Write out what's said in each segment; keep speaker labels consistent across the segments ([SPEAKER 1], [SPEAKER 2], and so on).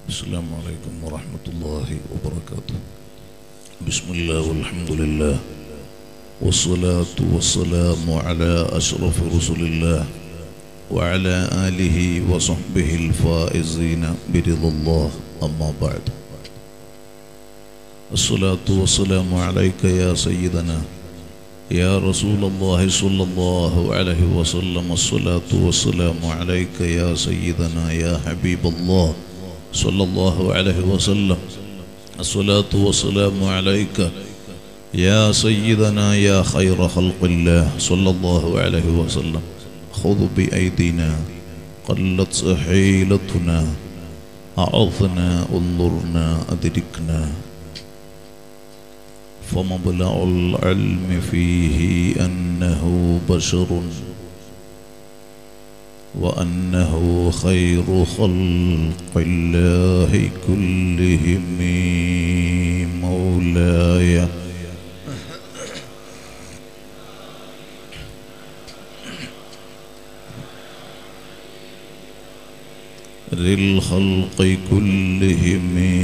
[SPEAKER 1] السلام عليكم ورحمة الله وبركاته بسم الله والحمد لله والصلاة والسلام على أشرف رسل الله وعلى آله وصحبه الفائزين برضا الله أما بعد الصلاة والسلام عليك يا سيدنا يا رسول الله صلى الله عليه وسلم الصلاة والسلام عليك يا سيدنا يا حبيب الله صلى الله عليه وسلم الصلاة والسلام عليك يا سيدنا يا خير خلق الله صلى الله عليه وسلم خذ بأيدينا قلت حيلتنا أعظنا انظرنا أدركنا فمبلغ العلم فيه أنه بشر وأنه خير خلق الله كلهم مولاي للخلق كلهم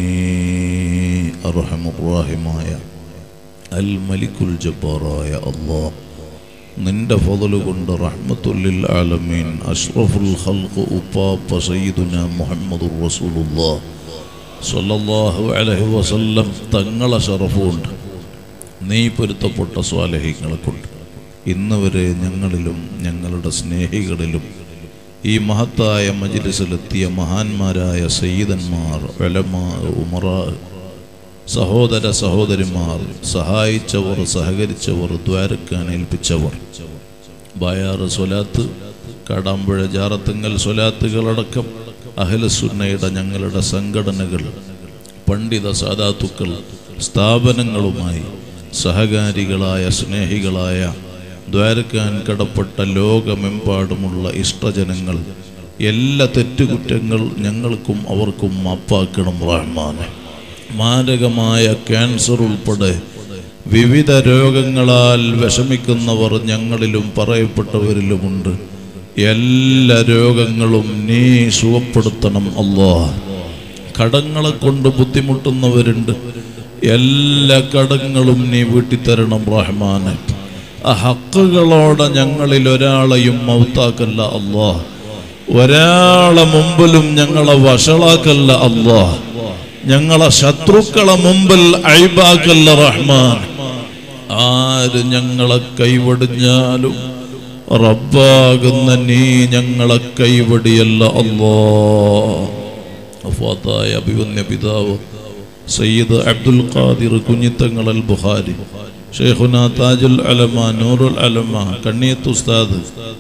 [SPEAKER 1] أرحم الراحمايا അൽമലിക്കുൽ ജബ്ബാറായ അള്ളാ നിന്റെ ഫضل കൊണ്ട് റഹ്മത്തുല്ലിൽ ആലമീൻ അഷ്റഫുൽ ഖൽഖ് ഉപ്പാപ്പ സയ്യിദുന മുഹമ്മദുർ റസൂലുള്ളാഹ് സ്വല്ലല്ലാഹു അലൈഹി വസല്ലം തങ്ങളെ ഷറഫുണ്ട് നീ പൊരുത്തപ്പെട്ട സ്വാലഹികളെ കൊണ്ട് ഇന്ന് വരെ ഞങ്ങളിലും ഞങ്ങളുടെ സ്നേഹികളിലും ഈ മഹത്തായ മജിലിസിലെത്തിയ മഹാന്മാരായ സയ്യിദന്മാർ ഉലമാ ഉമറാ സഹോദര സഹോദരിമാർ സഹായിച്ചവർ സഹകരിച്ചവർ ദ്വാരക്കാൻ ഏൽപ്പിച്ചവർ ബായാറ് സ്വലാത്ത് കാടാമ്പുഴ ജാറത്തുങ്ങൽ സ്വലാത്തുകളടക്കം അഹലസുന്നയുടെ ഞങ്ങളുടെ സംഘടനകൾ പണ്ഡിത സാധാത്തുക്കൾ സ്ഥാപനങ്ങളുമായി സഹകാരികളായ സ്നേഹികളായ ദ്വാരക്കാൻ കടപ്പെട്ട ലോകമെമ്പാടുമുള്ള ഇഷ്ടജനങ്ങൾ എല്ലാ തെറ്റുകുറ്റങ്ങൾ ഞങ്ങൾക്കും അവർക്കും മാപ്പാക്കണം റഹ്മാനെ മാരകമായ ക്യാൻസർ ഉൾപ്പെടെ വിവിധ രോഗങ്ങളാൽ വിഷമിക്കുന്നവർ ഞങ്ങളിലും പറയപ്പെട്ടവരിലുമുണ്ട് എല്ലാ രോഗങ്ങളും നീ സുഖപ്പെടുത്തണം അല്ലാ കടങ്ങളെ കൊണ്ട് ബുദ്ധിമുട്ടുന്നവരുണ്ട് എല്ലാ കടങ്ങളും നീ വീട്ടിത്തരണം റഹ്മാനെ ആ ഹക്കുകളോടെ ഞങ്ങളിൽ ഒരാളെയും മൗത്താക്കല്ല അല്ലാ ഒരാളെ മുമ്പിലും ഞങ്ങളെ വഷളാക്കല്ല അല്ലാ ഞങ്ങളെ ശത്രുക്കളെ മുമ്പിൽ അഴിബാക്കല്ല റഹ്മാൻ ആര് ഞങ്ങളെ കൈവടിഞ്ഞാലും റബ്ബാകുന്ന നീ ഞങ്ങളെ കൈവടിയല്ല അല്ലോ അഫാത്തായ അഭിവന്യ പിതാവ് സയ്യിദ് അബ്ദുൽ ഖാദിർ കുഞ്ഞിത്തങ്ങൾ അൽ ബുഖാരി ഷെയ്ഖുന താജുൽ അലമ നൂറുൽ അലമ കണ്ണിയത്ത് ഉസ്താദ്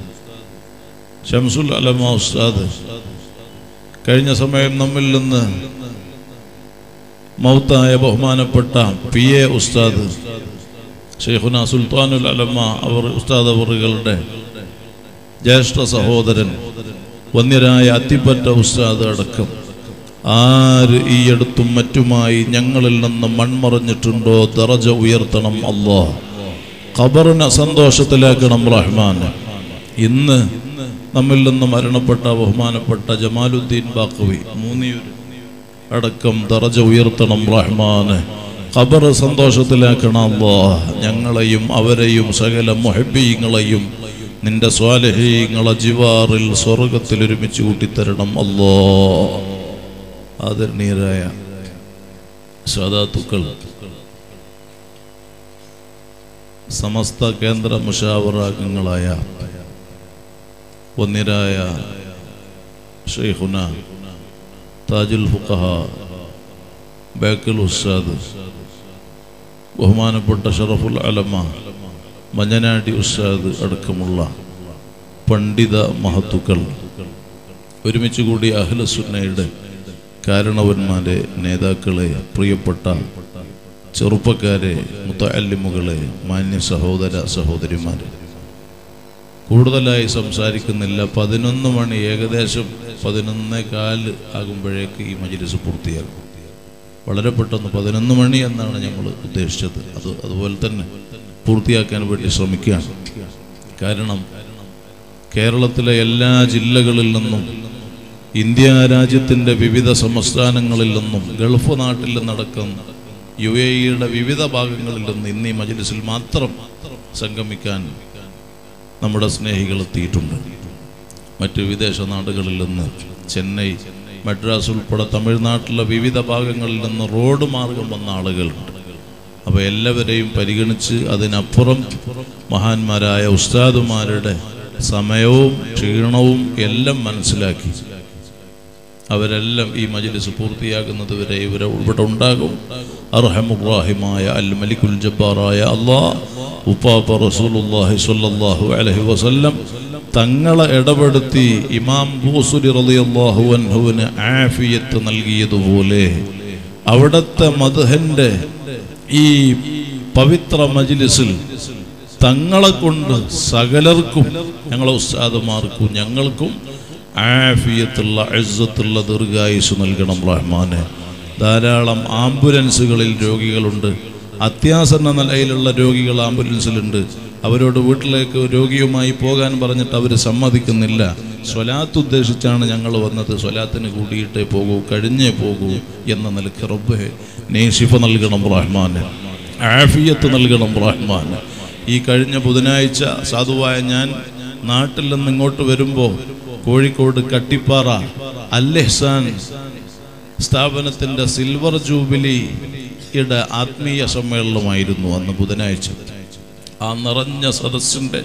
[SPEAKER 1] ഷംസുൽ അലമ ഉസ്താദ് കഴിഞ്ഞ സമയം നമ്മിൽ നിന്ന് മൗത്തായ ബഹുമാനപ്പെട്ട പി എ ഉസ്താദ് ഷെയ്ഖുന സുൽത്താനുൽ അലമ അവർ ഉസ്താദ് അവറുകളുടെ ജ്യേഷ്ഠ സഹോദരൻ വന്യരായ അത്തിപ്പറ്റ ഉസ്താദ് അടക്കം ആര് ഈ അടുത്തും മറ്റുമായി ഞങ്ങളിൽ നിന്ന് മൺമറഞ്ഞിട്ടുണ്ടോ ദറജ ഉയർത്തണം അല്ലോ ഖബറിനെ സന്തോഷത്തിലാക്കണം റഹ്മാൻ ഇന്ന് നമ്മിൽ നിന്ന് മരണപ്പെട്ട ബഹുമാനപ്പെട്ട ജമാലുദ്ദീൻ ബാക്കവി മൂന്നിയൂർ അടക്കം ദറജ ഉയർത്തണം റഹ്മാന് ഖബർ സന്തോഷത്തിലാക്കണം അല്ലോ ഞങ്ങളെയും അവരെയും സകല മൊഹബീങ്ങളെയും നിന്റെ സ്വാലഹീങ്ങളെ ജിവാറിൽ സ്വർഗത്തിൽ ഒരുമിച്ച് കൂട്ടിത്തരണം അല്ലോ ആദരണീയരായ സാധാത്തുക്കൾ സമസ്ത കേന്ദ്ര മുഷാവറാംഗങ്ങളായ ഒന്നിരായ ഷെയ്ഖുന താജുൽ ഫുഖഹ ബേക്കൽ ഉസ്താദ് ബഹുമാനപ്പെട്ട ഷറഫുൽ അലമ മഞ്ഞനാടി ഉസ്താദ് അടക്കമുള്ള പണ്ഡിത മഹത്തുക്കൾ ഒരുമിച്ച് കൂടി അഹ്ലസുന്നയുടെ കാരണവന്മാരെ നേതാക്കളെ പ്രിയപ്പെട്ട ചെറുപ്പക്കാരെ മുത്തല്ലിമുകളെ മാന്യ സഹോദര സഹോദരിമാരെ കൂടുതലായി സംസാരിക്കുന്നില്ല പതിനൊന്ന് മണി ഏകദേശം പതിനൊന്നേ കാല് ആകുമ്പോഴേക്ക് ഈ മജിലിസ് പൂർത്തിയാകും വളരെ പെട്ടെന്ന് പതിനൊന്ന് മണി എന്നാണ് ഞങ്ങൾ ഉദ്ദേശിച്ചത് അത് അതുപോലെ തന്നെ പൂർത്തിയാക്കാൻ വേണ്ടി ശ്രമിക്കുകയാണ് കാരണം കേരളത്തിലെ എല്ലാ ജില്ലകളിൽ നിന്നും ഇന്ത്യ രാജ്യത്തിൻ്റെ വിവിധ സംസ്ഥാനങ്ങളിൽ നിന്നും ഗൾഫ് നാട്ടിൽ നിന്നടക്കം യു എ ഇയുടെ വിവിധ ഭാഗങ്ങളിൽ നിന്ന് ഇന്ന് ഈ മജ്ലിസിൽ മാത്രം സംഗമിക്കാൻ നമ്മുടെ സ്നേഹികൾ എത്തിയിട്ടുണ്ട് മറ്റ് വിദേശ നാടുകളിൽ നിന്ന് ചെന്നൈ മദ്രാസ് ഉൾപ്പെടെ തമിഴ്നാട്ടിലെ വിവിധ ഭാഗങ്ങളിൽ നിന്ന് റോഡ് മാർഗം വന്ന ആളുകളുണ്ട് അപ്പോൾ എല്ലാവരെയും പരിഗണിച്ച് അതിനപ്പുറം മഹാന്മാരായ ഉസ്താദുമാരുടെ സമയവും ക്ഷീണവും എല്ലാം മനസ്സിലാക്കി അവരെല്ലാം ഈ മജ്ലിസ് പൂർത്തിയാകുന്നത് വരെ ഇവരെ ഇവിടെ ഉണ്ടാകും അർഹമുറാഹിമായ അൽ മലിക്കുൽ ജബ്ബാറായ അള്ളാഹ് ഉപ്പാപ്പ റസൂലുള്ളാഹി സ്വല്ലല്ലാഹു അലൈഹി വസല്ലം തങ്ങളെ ഇടപെടുത്തി ഇമാം ബൂസുരി റളിയല്ലാഹു അൻഹുവിന് ആഫിയത്ത് നൽകിയതുപോലെ അവിടുത്തെ മദ്ഹന്റെ ഈ പവിത്ര മജ്ലിസിൽ തങ്ങളെ കൊണ്ട് സകലർക്കും ഞങ്ങളെ ഉസ്താദുമാർക്കും ഞങ്ങൾക്കും ആഫിയത്തുള്ള അഴുത്തുള്ള ദീർഘായുസ് നൽകണം റഹ്മാനെ ധാരാളം ആംബുലൻസുകളിൽ രോഗികളുണ്ട് അത്യാസന്ന നിലയിലുള്ള രോഗികൾ ആംബുലൻസിലുണ്ട് അവരോട് വീട്ടിലേക്ക് രോഗിയുമായി പോകാൻ പറഞ്ഞിട്ട് അവർ സമ്മതിക്കുന്നില്ല സ്വലാത്ത് ഉദ്ദേശിച്ചാണ് ഞങ്ങൾ വന്നത് സ്വലാത്തിന് കൂടിയിട്ടേ പോകൂ കഴിഞ്ഞേ പോകൂ എന്ന നിലയ്ക്ക് റബ്ബെ നീ ശിഫ നൽകണം റഹ്മാന് ആഫിയത്ത് നൽകണം റഹ്മാന് ഈ കഴിഞ്ഞ ബുധനാഴ്ച സാധുവായ ഞാൻ നാട്ടിൽ നിന്ന് ഇങ്ങോട്ട് വരുമ്പോൾ കോഴിക്കോട് കട്ടിപ്പാറ അല്ലെഹ്സാൻ സ്ഥാപനത്തിന്റെ സിൽവർ ജൂബിലിയുടെ ആത്മീയ സമ്മേളനമായിരുന്നു അന്ന് ബുധനാഴ്ച ആ നിറഞ്ഞ സദസ്സിന്റെ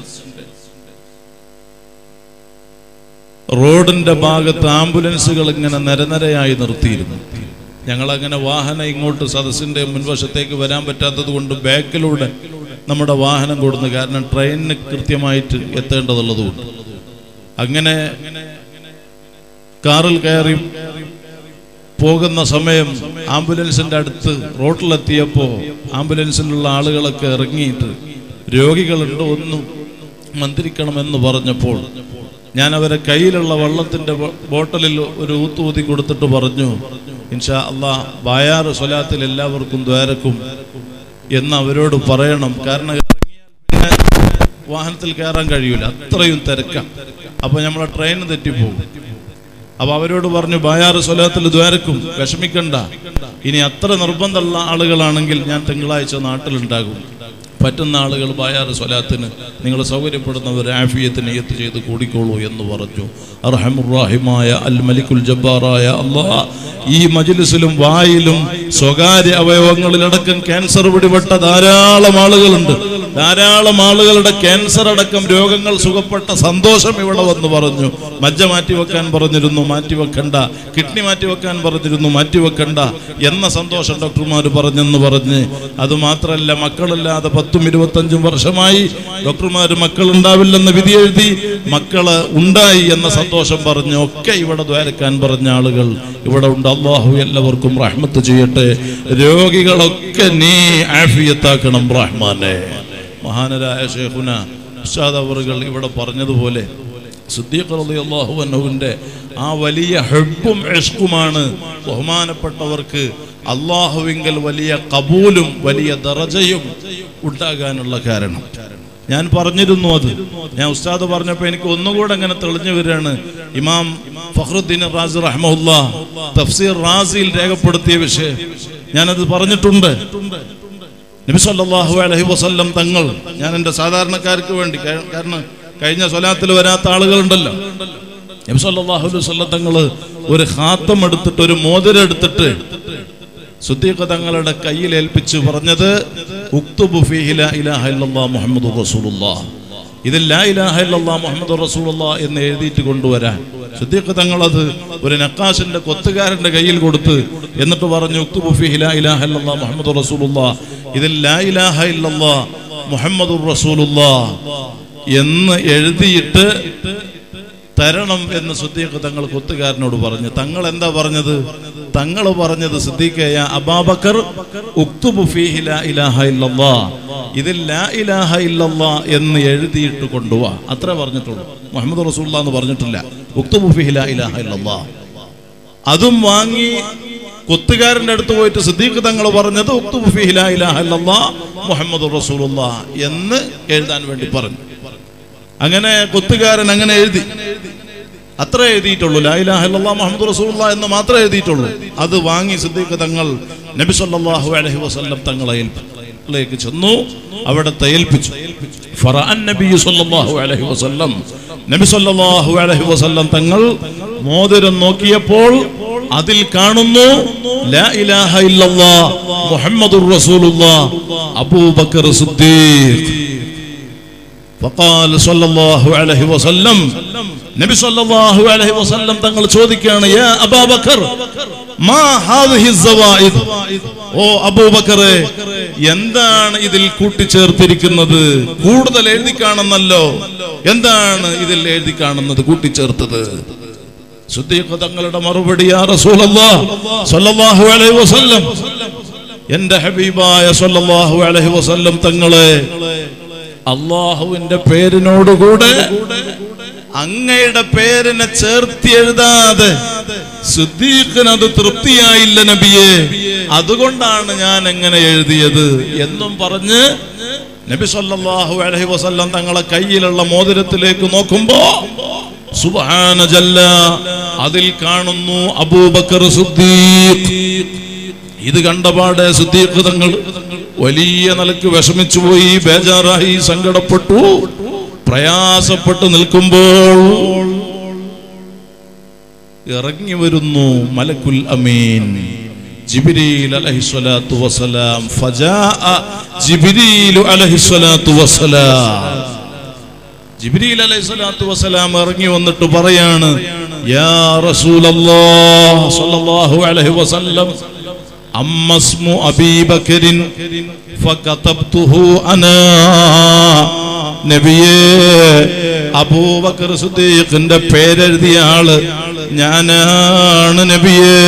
[SPEAKER 1] റോഡിന്റെ ഭാഗത്ത് ആംബുലൻസുകൾ ഇങ്ങനെ നിരനിരയായി നിർത്തിയിരുന്നു ഞങ്ങൾ അങ്ങനെ വാഹനം ഇങ്ങോട്ട് സദസ്സിന്റെ മുൻവശത്തേക്ക് വരാൻ പറ്റാത്തത് കൊണ്ട് ബാക്കിലൂടെ നമ്മുടെ വാഹനം കൊടുന്നു കാരണം ട്രെയിനിന് കൃത്യമായിട്ട് എത്തേണ്ടതുള്ളത് കൊണ്ട് അങ്ങനെ കാറിൽ കയറി പോകുന്ന സമയം ആംബുലൻസിന്റെ അടുത്ത് റോട്ടിലെത്തിയപ്പോൾ ആംബുലൻസിലുള്ള ആളുകളൊക്കെ ഇറങ്ങിയിട്ട് രോഗികളുണ്ട് ഒന്നും മന്ത്രിക്കണമെന്ന് പറഞ്ഞപ്പോൾ ഞാൻ അവരെ കയ്യിലുള്ള വെള്ളത്തിന്റെ ബോ- ബോട്ടലിൽ ഒരു ഊത്ത് ഊതി കൊടുത്തിട്ട് പറഞ്ഞു ഇൻഷാ അള്ളാ ബായാറ് സ്വലാത്തിൽ എല്ലാവർക്കും ദ്വാരക്കും എന്ന് അവരോട് പറയണം കാരണം ഇറങ്ങിയാൽ പിന്നെ വാഹനത്തിൽ കയറാൻ കഴിയൂല അത്രയും തിരക്കാം അപ്പൊ നമ്മളെ ട്രെയിൻ തെറ്റിപ്പോകും അപ്പൊ അവരോട് പറഞ്ഞു ബായാറ് സ്വലാത്തിൽ ദ്വാരക്കും വിഷമിക്കണ്ട ഇനി അത്ര നിർബന്ധമുള്ള ആളുകളാണെങ്കിൽ ഞാൻ തിങ്കളാഴ്ച നാട്ടിലുണ്ടാകും പറ്റുന്ന ആളുകൾ ബായാറ് സ്വലാത്തിന് നിങ്ങൾ സൗകര്യപ്പെടുന്നവർ ആഫിയത്തിന് എത്ത് ചെയ്ത് കൂടിക്കോളൂ എന്ന് പറഞ്ഞു അർഹമുറാഹിമായ അൽ മലിക്കുൽ ജബ്ബാറായ അള്ളാഹ് ഈ മജ്ലിസിലും വായിലും സ്വകാര്യ അവയവങ്ങളിലടക്കം ക്യാൻസർ പിടിപെട്ട ധാരാളം ആളുകളുണ്ട് ധാരാളം ആളുകളുടെ ക്യാൻസർ അടക്കം രോഗങ്ങൾ സുഖപ്പെട്ട സന്തോഷം ഇവിടെ വന്ന് പറഞ്ഞു മജ്ജ മാറ്റിവെക്കാൻ പറഞ്ഞിരുന്നു മാറ്റിവെക്കണ്ട കിഡ്നി മാറ്റിവെക്കാൻ പറഞ്ഞിരുന്നു മാറ്റിവെക്കണ്ട എന്ന സന്തോഷം ഡോക്ടർമാർ പറഞ്ഞെന്ന് പറഞ്ഞ് അത് മാത്രമല്ല മക്കളില്ലാതെ പത്തും ഇരുപത്തഞ്ചും വർഷമായി ഡോക്ടർമാർ മക്കൾ ഉണ്ടാവില്ലെന്ന് വിധി എഴുതി മക്കള് ഉണ്ടായി എന്ന സന്തോഷം പറഞ്ഞ് ഒക്കെ ഇവിടെ ദ്വാരക്കാൻ പറഞ്ഞ ആളുകൾ ഇവിടെ ഉണ്ട് അള്ളാഹു എല്ലാവർക്കും റഹ്മത്ത് ചെയ്യട്ടെ രോഗികളൊക്കെ നീ ആഫിയത്താക്കണം റഹ്മാനെ മഹാനരായ ഷേഖുന ഉസ്താദ് അവറുകൾ ഇവിടെ പറഞ്ഞതുപോലെ സിദ്ദീഖ് റളിയല്ലാഹു അൻഹുവിന്റെ ആ വലിയ ഹെബും ഇഷ്കുമാണ് ബഹുമാനപ്പെട്ടവർക്ക് അള്ളാഹുവിങ്കൽ വലിയ കബൂലും വലിയ ദറജയും ഉണ്ടാകാനുള്ള കാരണം ഞാൻ പറഞ്ഞിരുന്നു അത് ഞാൻ ഉസ്താദ് പറഞ്ഞപ്പോൾ എനിക്ക് ഒന്നുകൂടെ അങ്ങനെ തെളിഞ്ഞു വരികയാണ് ഇമാം ഫഖറുദ്ദീൻ റാസി റഹ്മുല്ല തഫ്സീർ റാസിയിൽ രേഖപ്പെടുത്തിയ വിഷയം ഞാനത് പറഞ്ഞിട്ടുണ്ട് നബി സല്ലല്ലാഹു അലൈഹി വസല്ലം തങ്ങൾ ഞാൻ എൻ്റെ സാധാരണക്കാർക്ക് വേണ്ടി കാ- കാരണം കഴിഞ്ഞ സ്വലാത്തിൽ വരാത്ത ആളുകളുണ്ടല്ലോ നബി സല്ലല്ലാഹു അലൈഹി വസല്ലം തങ്ങൾ ഒരു ഹാത്തം എടുത്തിട്ട് ഒരു മോതിരം എടുത്തിട്ട് സുദ്ദീഖ് തങ്ങളുടെ കയ്യിൽ ഏൽപ്പിച്ച് പറഞ്ഞത് ഉക്തുബു ഫീഹി ലാ ഇലാഹ ഇല്ലല്ലാഹ് മുഹമ്മദുർ റസൂലുള്ളാഹ് ഇതിൽ ലാ ഇലാഹ ഇല്ലല്ലാഹ് മുഹമ്മദുർ റസൂലുള്ളാഹ് എന്ന് എഴുതിയിട്ട് കൊണ്ടുവരാൻ സിദ്ദീഖ് തങ്ങൾ അത് ഒരു നക്കാശിന്റെ കൊത്തുകാരന്റെ കയ്യിൽ കൊടുത്ത് എന്നിട്ട് പറഞ്ഞു ഉക്തുബു ഫീഹി ലാ ഇലാഹ ഇല്ലല്ലാഹ് മുഹമ്മദുർ റസൂലുള്ളാഹ് ഇതിൽ ലാ ഇലാഹ ഇല്ലല്ലാഹ് മുഹമ്മദുർ റസൂലുള്ളാഹ് എന്ന് എഴുതിയിട്ട് തരണം എന്ന് സുദ്ദീഖ് തങ്ങൾ കൊത്തുകാരനോട് പറഞ്ഞു തങ്ങൾ എന്താ പറഞ്ഞത് തങ്ങൾ പറഞ്ഞത് സിദ്ദീഖയ അബാബക്കർ ഉക്തുബു ഫീഹി ലാ ഇലാഹ ഇല്ലല്ലാ ഇതിൽ ലാ ഇലാഹ ഇല്ലല്ലാ എന്ന് എഴുതിയിട്ട് കൊണ്ടുവാ അത്രേ പറഞ്ഞിട്ടുള്ളൂ മുഹമ്മദ് റസൂല്ല എന്ന് പറഞ്ഞിട്ടില്ല ഉക്തുബു ഫീഹി ലാ ഇലാഹ ഇല്ലല്ലാ അതും വാങ്ങി കൊത്തുകാരന്റെ അടുത്ത് പോയിട്ട് സിദ്ദീഖ് തങ്ങൾ പറഞ്ഞത് ഉക്തുബു ഫീഹി ലാ ഇലാഹ ഇല്ലല്ലാ മുഹമ്മദ് റസൂലുള്ള എന്ന് എഴുതാൻ വേണ്ടി പറഞ്ഞു അങ്ങനെ കൊത്തുകാരൻ അങ്ങനെ എഴുതി അത്ര എഴുതിയിട്ടുള്ളൂ ലായിലാഹല്ലാ മുഹമ്മദ് റസൂലുള്ള എന്ന് മാത്രമേ എഴുതിയിട്ടുള്ളൂ അത് വാങ്ങി സിദ്ദീഖ് തങ്ങൾ നബി സല്ലല്ലാഹു അലൈഹി വസല്ലം തങ്ങളെ ഏൽപ്പിലേക്ക് ചെന്നു അവിടത്തെ ഏൽപ്പിച്ചു ഫറഅൻ നബി സല്ലല്ലാഹു അലൈഹി വസല്ലം നബി സല്ലല്ലാഹു അലൈഹി വസല്ലം തങ്ങൾ മോതിരം നോക്കിയപ്പോൾ അതിൽ കാണുന്നു ലാ ഇലാഹ ഇല്ലല്ലാ മുഹമ്മദുർ റസൂലുള്ളാ അബൂബക്കർ സിദ്ദീഖ് فقال صلى الله عليه وسلم നബി സല്ലല്ലാഹു അലൈഹി വസല്ലം തങ്ങൾ ചോദിക്കുകയാണ് യാ അബൂബക്കർ മാ ഹാദിഹി സവായിദ് ഓ അബൂബക്കറെ എന്താണ് ഇതിൽ കൂട്ടിച്ചേർത്തിരിക്കുന്നത് കൂടുതൽ എഴുതി കാണുന്നല്ലോ എന്താണ് ഇതിൽ എഴുതി കാണുന്നത് കൂട്ടിച്ചേർത്തത് സുദ്ദീഖ് തങ്ങളുടെ മറുപടി യാ റസൂലല്ലാഹ് സല്ലല്ലാഹു അലൈഹി വസല്ലം എന്റെ ഹബീബായ സല്ലല്ലാഹു അലൈഹി വസല്ലം തങ്ങളെ അള്ളാഹുവിന്റെ പേരിനോടുകൂടെ അങ്ങയുടെ പേരിനെ ചേർത്തി എഴുതാതെ സിദ്ദീഖിന് അത് തൃപ്തിയായില്ല നബിയെ അതുകൊണ്ടാണ് ഞാൻ എങ്ങനെ എഴുതിയത് എന്നും പറഞ്ഞ് നബി സല്ലല്ലാഹു അലൈഹി വസല്ലം തങ്ങളെ കയ്യിലുള്ള മോതിരത്തിലേക്ക് നോക്കുമ്പോ സുബ്ഹാന ജല്ല അതിൽ കാണുന്നു അബൂബക്കർ സിദ്ദീഖ് ഇത് കണ്ടപാടെ സിദ്ദീഖ് തങ്ങൾ വലിയ നിലക്ക് വിഷമിച്ചു പോയി ബേജാറായി സങ്കടപ്പെട്ടു പ്രയാസപ്പെട്ട് നിൽക്കുമ്പോൾ ഇറങ്ങി വരുന്നു മലക്കുൽ അമീൻ ജിബ്രീൽ അലൈഹിസ്സലാത്തു വസ്സലാം ഫജാഅ ജിബ്രീൽ അലൈഹിസ്സലാത്തു വസ്സലാം ജിബ്രീൽ അലൈഹിസ്സലാത്തു വസ്സലാം ഇറങ്ങി വന്നിട്ട് പറയാണ് യാ റസൂലല്ലാഹ് സ്വല്ലല്ലാഹു അലൈഹി വസല്ലം أما اسم أبي بكر فكتبته أنا നബിയേ അബൂബക്കർ സുദ്ദീഖിന്റെ പേരെഴുതിയ ആള് ഞാനാണ് നബിയേ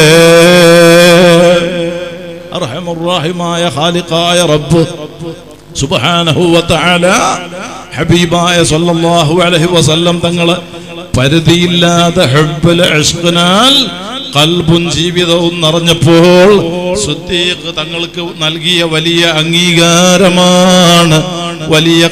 [SPEAKER 1] അർഹമുറാഹിമായ ഖാലിഖായ റബ്ബ് സുബ്ഹാനഹു വതആല ഹബീബായ സല്ലല്ലാഹു അലൈഹി വസല്ലം തങ്ങളെ പരിധിയില്ലാതെ ഹബ്ബൽ ഇഷ്ഖിനാൽ കൽബും ജീവിതവും നിറഞ്ഞപ്പോൾ സുദ്ദീഖ് തങ്ങൾക്ക് നൽകിയ വലിയ അംഗീകാരമാണ് വലിയ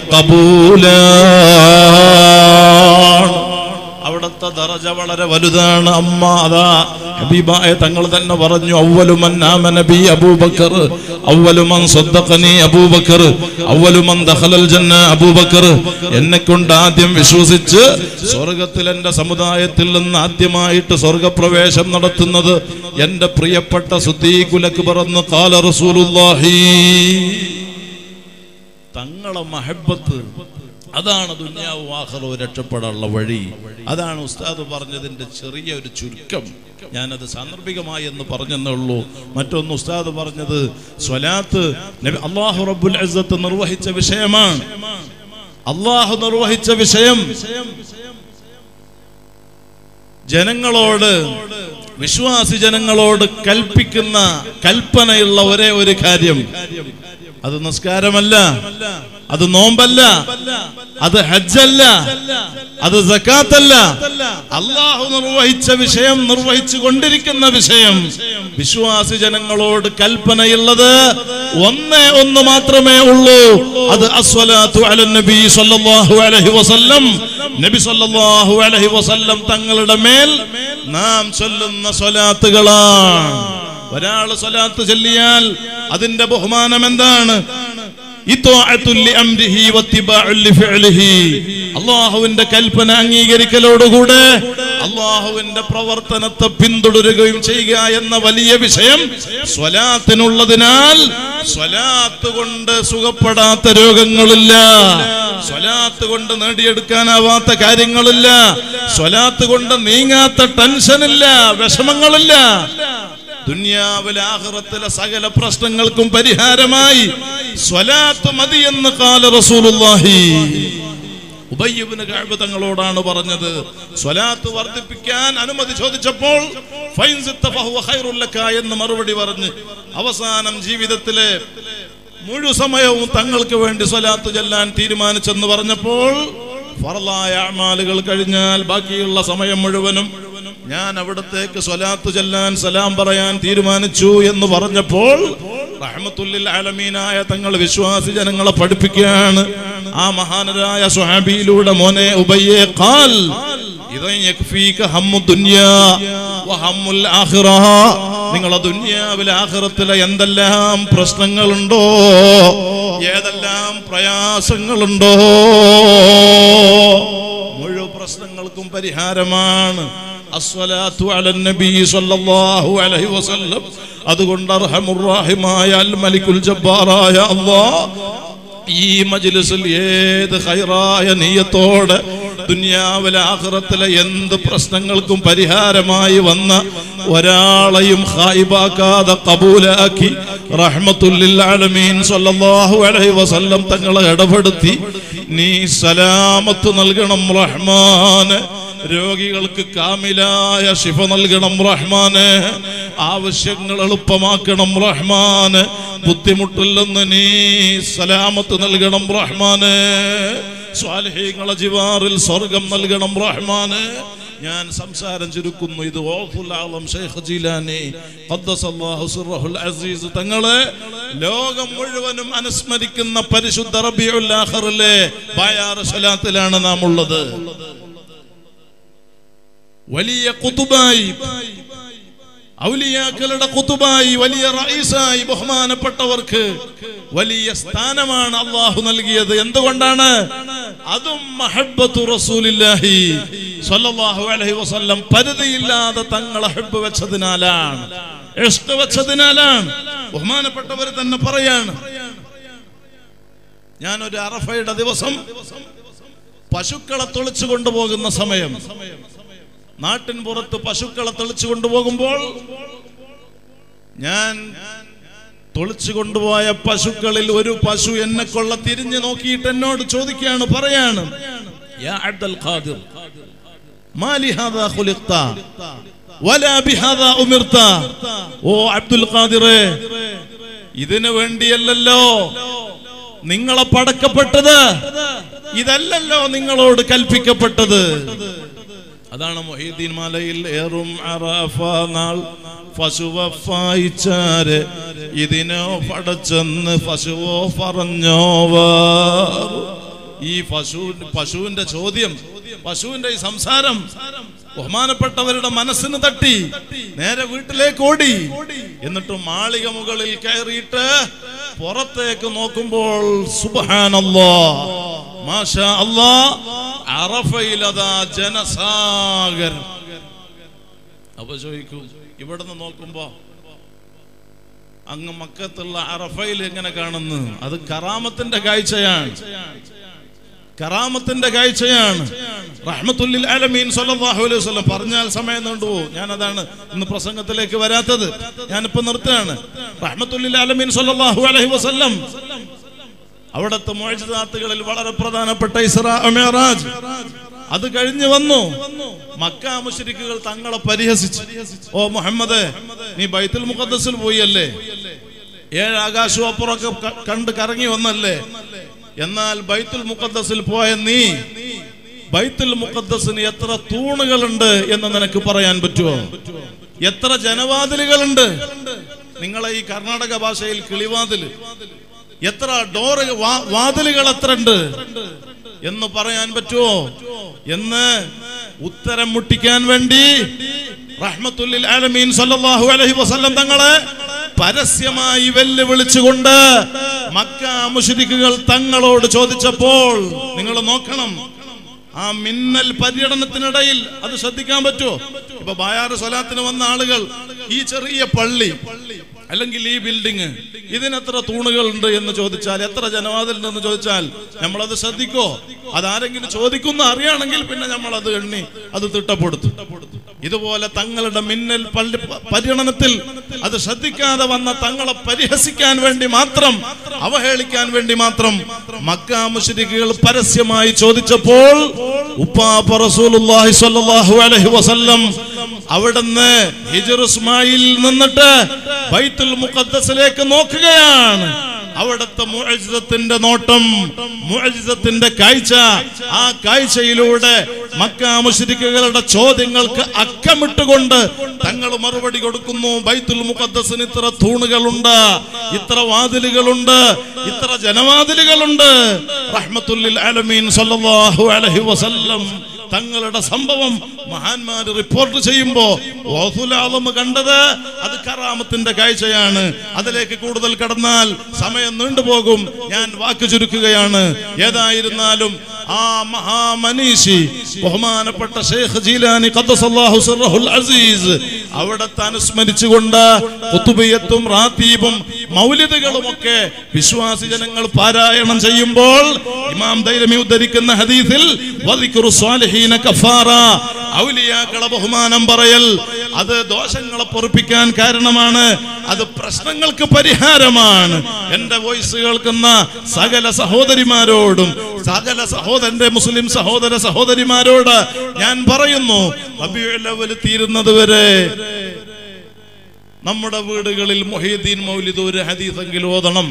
[SPEAKER 1] കബൂലാണ് അവിടുത്തെ ദറജ വളരെ വലുതാണ് അമ്മ അതാ ഹബീബായ തങ്ങൾ തന്നെ പറഞ്ഞു അവലുമൻ നബി അബൂബക്കർ അവലുമൻ സദ്ദഖനി അബൂബക്കർ അവലുമൻ ദഖലൽ ജന്ന അബൂബക്കർ എന്നെ കൊണ്ട് ആദ്യം വിശ്വസിച്ച് സ്വർഗത്തിൽ എന്റെ സമുദായത്തിൽ നിന്ന് ആദ്യമായിട്ട് സ്വർഗപ്രവേശം നടത്തുന്നത് എന്റെ പ്രിയപ്പെട്ട സുദ്ദീഖുലക്ക് പറന്ന് കാല റസൂലുള്ളാഹി തങ്ങളെ മഹബത്ത് അതാണ് ദുന്യാവും ആഹ്റവും രക്ഷപ്പെടാനുള്ള വഴി അതാണ് ഉസ്താദ് പറഞ്ഞതിന്റെ ചെറിയ ഒരു ചുരുക്കം ഞാനത് സാന്ദർഭികമായി എന്ന് പറഞ്ഞെന്നേ ഉള്ളൂ മറ്റൊന്ന് ഉസ്താദ് പറഞ്ഞത് സ്വലാത്ത് നബി- അള്ളാഹു റബ്ബുൽ ഇസ്സത്ത് നിർവഹിച്ച വിഷയമാണ് അള്ളാഹു നിർവഹിച്ച വിഷയം ജനങ്ങളോട് വിശ്വാസി ജനങ്ങളോട് കൽപ്പിക്കുന്ന കൽപ്പനയുള്ള ഒരേ ഒരു കാര്യം അത് നിസ്കാരമല്ല അത് നോമ്പല്ല അത് ഹജ്ജല്ല അത് സക്കാത്തല്ല അള്ളാഹു നിർവഹിച്ച വിഷയം നിർവഹിച്ചു കൊണ്ടിരിക്കുന്ന വിഷയം വിശ്വാസി ജനങ്ങളോട് കൽപ്പനയുള്ളത് ഒന്നേ ഒന്ന് മാത്രമേ ഉള്ളൂ അത് അസ്വലാത്തു അലൻ നബി സല്ലല്ലാഹു അലൈഹി വസല്ലം നബി സല്ലല്ലാഹു അലൈഹി വസല്ലം തങ്ങളുടെ മേൽ നാം ചൊല്ലുന്ന സ്വലാത്തുകളാണ് ഒരാൾ സ്വലാത്ത് ചൊല്ലിയാൽ അതിന്റെ ബഹുമാനം എന്താണ് ഇത്വാഅത്തുൽ ലിഅംരിഹി വത്തിബാഉൽ ലിഫിഅലിഹി. അള്ളാഹുവിന്റെ കൽപ്പന അംഗീകരിക്കലോടുകൂടെ അള്ളാഹുവിന്റെ പ്രവർത്തനത്തെ പിന്തുടരുകയും ചെയ്യുക എന്ന വലിയ വിഷയം സ്വലാത്തിനുള്ളതിനാൽ സ്വലാത്ത് കൊണ്ട് സുഖപ്പെടാത്ത രോഗങ്ങളില്ല സ്വലാത്ത് കൊണ്ട് നേടിയെടുക്കാനാവാത്ത കാര്യങ്ങളില്ല സ്വലാത്ത് കൊണ്ട് നീങ്ങാത്ത ടെൻഷനില്ല വിഷമങ്ങളില്ല ദുന്യാവിലെ ആഹ്റത്തിലെ സകല പ്രശ്നങ്ങൾക്കും പരിഹാരമായി സ്വലാത്ത് മതി എന്ന് കാല റസൂലുള്ളാഹി ഉബയ്യബിന് കഅബ് തങ്ങളോടാണ് പറഞ്ഞത് സ്വലാത്ത് വർദ്ധിപ്പിക്കാൻ അനുമതി ചോദിച്ചപ്പോൾ ഫൈൻ സിത്ത ഫഹുവ ഖൈറുൽ ലക എന്ന് മറുപടി പറഞ്ഞ് അവസാനം ജീവിതത്തിലെ മുഴു സമയവും തങ്ങൾക്ക് വേണ്ടി സ്വലാത്ത് ചെല്ലാൻ തീരുമാനിച്ചെന്ന് പറഞ്ഞപ്പോൾ ഫറലായ അമാലുകൾ കഴിഞ്ഞാൽ ബാക്കിയുള്ള സമയം മുഴുവനും ഞാൻ അവിടത്തേക്ക് സ്വലാത്ത് ചെല്ലാൻ സലാം പറയാൻ തീരുമാനിച്ചു എന്ന് പറഞ്ഞപ്പോൾ റഹ്മത്തുല്ലിൽ ആലമീനായ തങ്ങൾ വിശ്വാസി ജനങ്ങളെ പഠിപ്പിക്കുകയാണ് ആ മഹാനരായ സുഹാബിയിലൂടെ മോനെ ഉബയ്യെ ഖാൽ ഇതൻ യക്ഫീക ഹമ്മു ദുനിയാ വഹമ്മുൽ ആഖിറ നിങ്ങളെ ദുനിയാവിലെ ആഖിറത്തിലെ എന്തെല്ലാം പ്രശ്നങ്ങളുണ്ടോ ഏതെല്ലാം പ്രയാസങ്ങളുണ്ടോ മുഴുവൻ പ്രശ്നങ്ങൾക്കും പരിഹാരമാണ് അസ്വലാത്തു അലൻ നബി സല്ലല്ലാഹു അലൈഹി വസല്ലം അതുകൊണ്ട് അർഹമുറാഹിമായ അൽ മലിക്കുൽ ജബ്ബാറായ അല്ലാഹ് ഈ മജ്ലിസിൽ ഏത് ഹൈറായ നീയത്തോടെ ദുനിയാവിലെ ആഖിറത്തിലെ എന്ത് പ്രശ്നങ്ങൾക്കും പരിഹാരമായി വന്ന ഒരാളെയും ഹായിബാക്കാതെ കബൂലാക്കി റഹ്മത്തുല്ലിൽ ആലമീൻ സല്ലല്ലാഹു അലൈഹി വസല്ലം തങ്ങളെ ഇടപെടുത്തി നീ സലാമത്ത് നൽകണം റഹ്മാന് രോഗികൾക്ക് കാമിലായ ശിഫ നൽകണം റഹ്മാന് ആവശ്യങ്ങൾ എളുപ്പമാക്കണം റഹ്മാന് ബുദ്ധിമുട്ടിൽ നിന്ന് നീ സലാമത്ത് നൽകണം റഹ്മാന് സ്വാലഹീങ്ങളെ ജിവാറിൽ സ്വർഗം നൽകണം റഹ്മാന് ഞാൻ സംസാരം ചുരുക്കുന്നു ഇത് ഓഫുൽ ആലം ഷെയ്ഖ് ജീലാനി ഖദ്ദസല്ലാഹു സിർറഹുൽ അസീസ് തങ്ങളെ ലോകം മുഴുവനും അനുസ്മരിക്കുന്ന പരിശുദ്ധ റബിയുൽ ആഖറിലെ ബായാർ സ്വലാത്തിലാണ് നാം ഉള്ളത് വലിയ കുതുബായി ഔലിയാക്കളുടെ കുത്തുബായി വലിയ റഈസായി ബഹുമാനപ്പെട്ടവർക്ക് വലിയ സ്ഥാനമാണ് അള്ളാഹു നൽകിയത് എന്തുകൊണ്ടാണ് അതും മഹബ്ബത്തു റസൂലില്ലാഹി സ്വല്ലല്ലാഹു അലൈഹി വസല്ലം പരിധിയില്ലാതെ തങ്ങളെ ഹബ്ബ് വെച്ചതിനാലാണ് ഇഷ്ക വെച്ചതിനാലാണ് ബഹുമാനപ്പെട്ടവർ തന്നെ പറയാണ് ഞാനൊരു അറഫയുടെ ദിവസം പശുക്കളെ തൊളിച്ചു കൊണ്ടുപോകുന്ന സമയം നാട്ടിൻ പുറത്ത് പശുക്കളെ തെളിച്ചു കൊണ്ടുപോകുമ്പോൾ ഞാൻ തൊളിച്ചു കൊണ്ടുപോയ പശുക്കളിൽ ഒരു പശു എന്നെ കൊള്ള തിരിഞ്ഞു നോക്കിയിട്ട് എന്നോട് ചോദിക്കുകയാണ് പറയാണ് യാ അബ്ദുൽ ഖാദിർ മാ ലിഹാദാ ഖുലിഖ്ത വലാ ബിഹാദാ ഉമിർത ഓ അബ്ദുൽ ഖാദിറേ ഇതിനു വേണ്ടിയല്ലല്ലോ നിങ്ങളെ പടക്കപ്പെട്ടത് ഇതല്ലല്ലോ നിങ്ങളോട് കൽപ്പിക്കപ്പെട്ടത് അതാണ് മൊഹീദ്ദീൻ മലയിൽ ഏറും അറാഫ നാൾ പശുവായിച്ചാര് ഇതിനോ പടച്ചെന്ന് പശുവോ പറഞ്ഞോവർ ഈ പശു പശുവിന്റെ ചോദ്യം പശുവിന്റെ ഈ സംസാരം ബഹുമാനപ്പെട്ടവരുടെ മനസ്സിന് തട്ടി നേരെ വീട്ടിലേക്ക് ഓടി എന്നിട്ട് മാളിക മുകളിൽ കയറിയിട്ട് പുറത്തേക്ക് നോക്കുമ്പോൾ സുബഹാനല്ലോ മാഷാ അല്ലാ അറഫയിലതാ ജനസാഗരം അപ്പൊ ചോദിക്കും ഇവിടുന്ന് നോക്കുമ്പോ അങ്ങ് മക്കത്തുള്ള അറഫയിൽ എങ്ങനെ കാണുന്നു അത് കറാമത്തിന്റെ കാഴ്ചയാണ് കറാമത്തിന്റെ കാഴ്ചയാണ് റഹ്മത്തുല്ലിൽ ആലമീൻ സല്ലല്ലാഹു അലൈഹി വസല്ലം പറഞ്ഞാൽ സമയം നീണ്ടുപോകും ഞാൻ അതാണ് ഇന്ന് പ്രസംഗത്തിലേക്ക് വരാത്തത് ഞാനിപ്പോ നിർത്തുകയാണ് റഹ്മത്തുല്ലിൽ ആലമീൻ സല്ലല്ലാഹു അലൈഹി വസല്ലം അവിടുത്തെ മോചിതാത്തുകളിൽ വളരെ പ്രധാനപ്പെട്ട ഇസ്രാ മെഹറാജ് അത് കഴിഞ്ഞു വന്നു മക്ക മുശരിക്കുകൾ തങ്ങളെ പരിഹസിച്ചു ഓ മുഹമ്മദ് നീ ബൈത്തുൽ മുഖദ്ദസിൽ പോയല്ലേ ഏഴ് ആകാശവും അപ്പുറമൊക്കെ ക- കണ്ട് കറങ്ങി വന്നല്ലേ എന്നാൽ ബൈത്തുൽ മുഖദ്ദസിൽ പോയ നീ ബൈത്തുൽ മുഖദ്ദസിന് എത്ര തൂണുകളുണ്ട് എന്ന് നിനക്ക് പറയാൻ പറ്റുമോ എത്ര ജനവാതിലുകളുണ്ട് നിങ്ങളെ ഈ കർണാടക ഭാഷയിൽ കിളിവാതില് എത്ര ഡോറ് വാ- വാതിലുകൾ എത്ര ഉണ്ട് എന്ന് പറയാൻ പറ്റുമോ എന്ന് ഉത്തരം മുട്ടിക്കാൻ വേണ്ടി റഹ്മത്തുല്ലിൽ ആലമീൻ സല്ലല്ലാഹു അലൈഹി വസല്ലം തങ്ങളെ പരസ്യമായി വെല്ലുവിളിച്ചുകൊണ്ട് മക്ക മുശ്രിക്കുകൾ തങ്ങളോട് ചോദിച്ചപ്പോൾ നിങ്ങൾ നോക്കണം ആ മിന്നൽ പര്യടനത്തിനിടയിൽ അത് ശ്രദ്ധിക്കാൻ പറ്റുമോ ഇപ്പൊ ബായാറ് സ്വലാത്തിന് വന്ന ആളുകൾ ഈ ചെറിയ പള്ളി അല്ലെങ്കിൽ ഈ ബിൽഡിങ് ഇതിനെത്ര തൂണുകളുണ്ട് എന്ന് ചോദിച്ചാൽ എത്ര ജനവാതിലുണ്ടെന്ന് ചോദിച്ചാൽ നമ്മളത് ശ്രദ്ധിക്കോ അതാരെങ്കിലും ചോദിക്കുന്ന അറിയാണെങ്കിൽ പിന്നെ നമ്മൾ അത് എണ്ണി അത് തിട്ടപ്പെടുത്തും ഇതുപോലെ തങ്ങളുടെ മിന്നൽ പള്ളി പര്യടനത്തിൽ അത് ശ്രദ്ധിക്കാതെ വന്ന തങ്ങളെ പരിഹസിക്കാൻ വേണ്ടി മാത്രം അവഹേളിക്കാൻ വേണ്ടി മാത്രം മക്ക മുശ്രിക്കുകൾ പരസ്യമായി ചോദിച്ചപ്പോൾ ഉപ്പാപ്പ റസൂലുള്ളാഹി സ്വല്ലല്ലാഹു അലൈഹി വസല്ലം അവിടുന്ന് ഹിജർ ഇസ്മായിൽ നിന്നിട്ട് ബൈത്തുൽ മുഖദ്ദസിലേക്ക് നോക്കുകയാണ് അവിടുത്തെ മുഅജിസത്തിന്റെ നോട്ടം മുഅജിസത്തിന്റെ കാഴ്ച ആ കാഴ്ചയിലൂടെ മക്ക മുശ്രിക്കുകളുടെ ചോദ്യങ്ങൾക്ക് അക്കമിട്ടുകൊണ്ട് തങ്ങൾ മറുപടി കൊടുക്കുന്നു ബൈത്തുൽ മുഖദ്ദസിന് ഇത്ര തൂണുകളുണ്ട് ഇത്ര വാതിലുകളുണ്ട് ഇത്ര ജനവാതിലുകളുണ്ട് റഹ്മത്തുല്ലിൽ ആലമീൻ സല്ലല്ലാഹു അലൈഹി വസല്ലം തങ്ങളുടെ സംഭവം മഹാന്മാര് റിപ്പോർട്ട് ചെയ്യുമ്പോ ഓസുലാലം കണ്ടത് അത് കറാമത്തിന്റെ കാഴ്ചയാണ് അതിലേക്ക് കൂടുതൽ കടന്നാൽ സമയം നീണ്ടുപോകും ഞാൻ വാക്ക് ചുരുക്കുകയാണ് ഏതായിരുന്നാലും ആ മഹാമനീഷി ബഹുമാനപ്പെട്ട ഷെയ്ഖ് ജീലാനി ഖദ്ദസല്ലാഹു സിർറഹുൽ അസീസ് അവിടത്തെ അനുസ്മരിച്ചുകൊണ്ട് കുത്തുബിയത്തും റാത്തീബും മൗലിദുകളും ഒക്കെ വിശ്വാസി ജനങ്ങൾ പാരായണം ചെയ്യുമ്പോൾ ഇമാം ദൈലമി ഉദ്ധരിക്കുന്ന ഹദീസിൽ വദിക്റു സ്വാലിഹീന കഫാറ ഔലിയാക്കളെ ബഹുമാനം പറയൽ അത് ദോഷങ്ങളെ പൊറുപ്പിക്കാൻ കാരണമാണ് അത് പ്രശ്നങ്ങൾക്ക് പരിഹാരമാണ് എന്റെ വോയിസ് കേൾക്കുന്ന സകല സഹോദരിമാരോടും സകല സഹോദരന്റെ മുസ്ലിം സഹോദര സഹോദരിമാരോട് ഞാൻ പറയുന്നു റബീഉൽ അവ്വൽ തീരുന്നത് വരെ നമ്മുടെ വീടുകളിൽ മൊഹീദ്ദീൻ മൗലിദ് ഒരു ഹദീസെങ്കിലും ഓതണം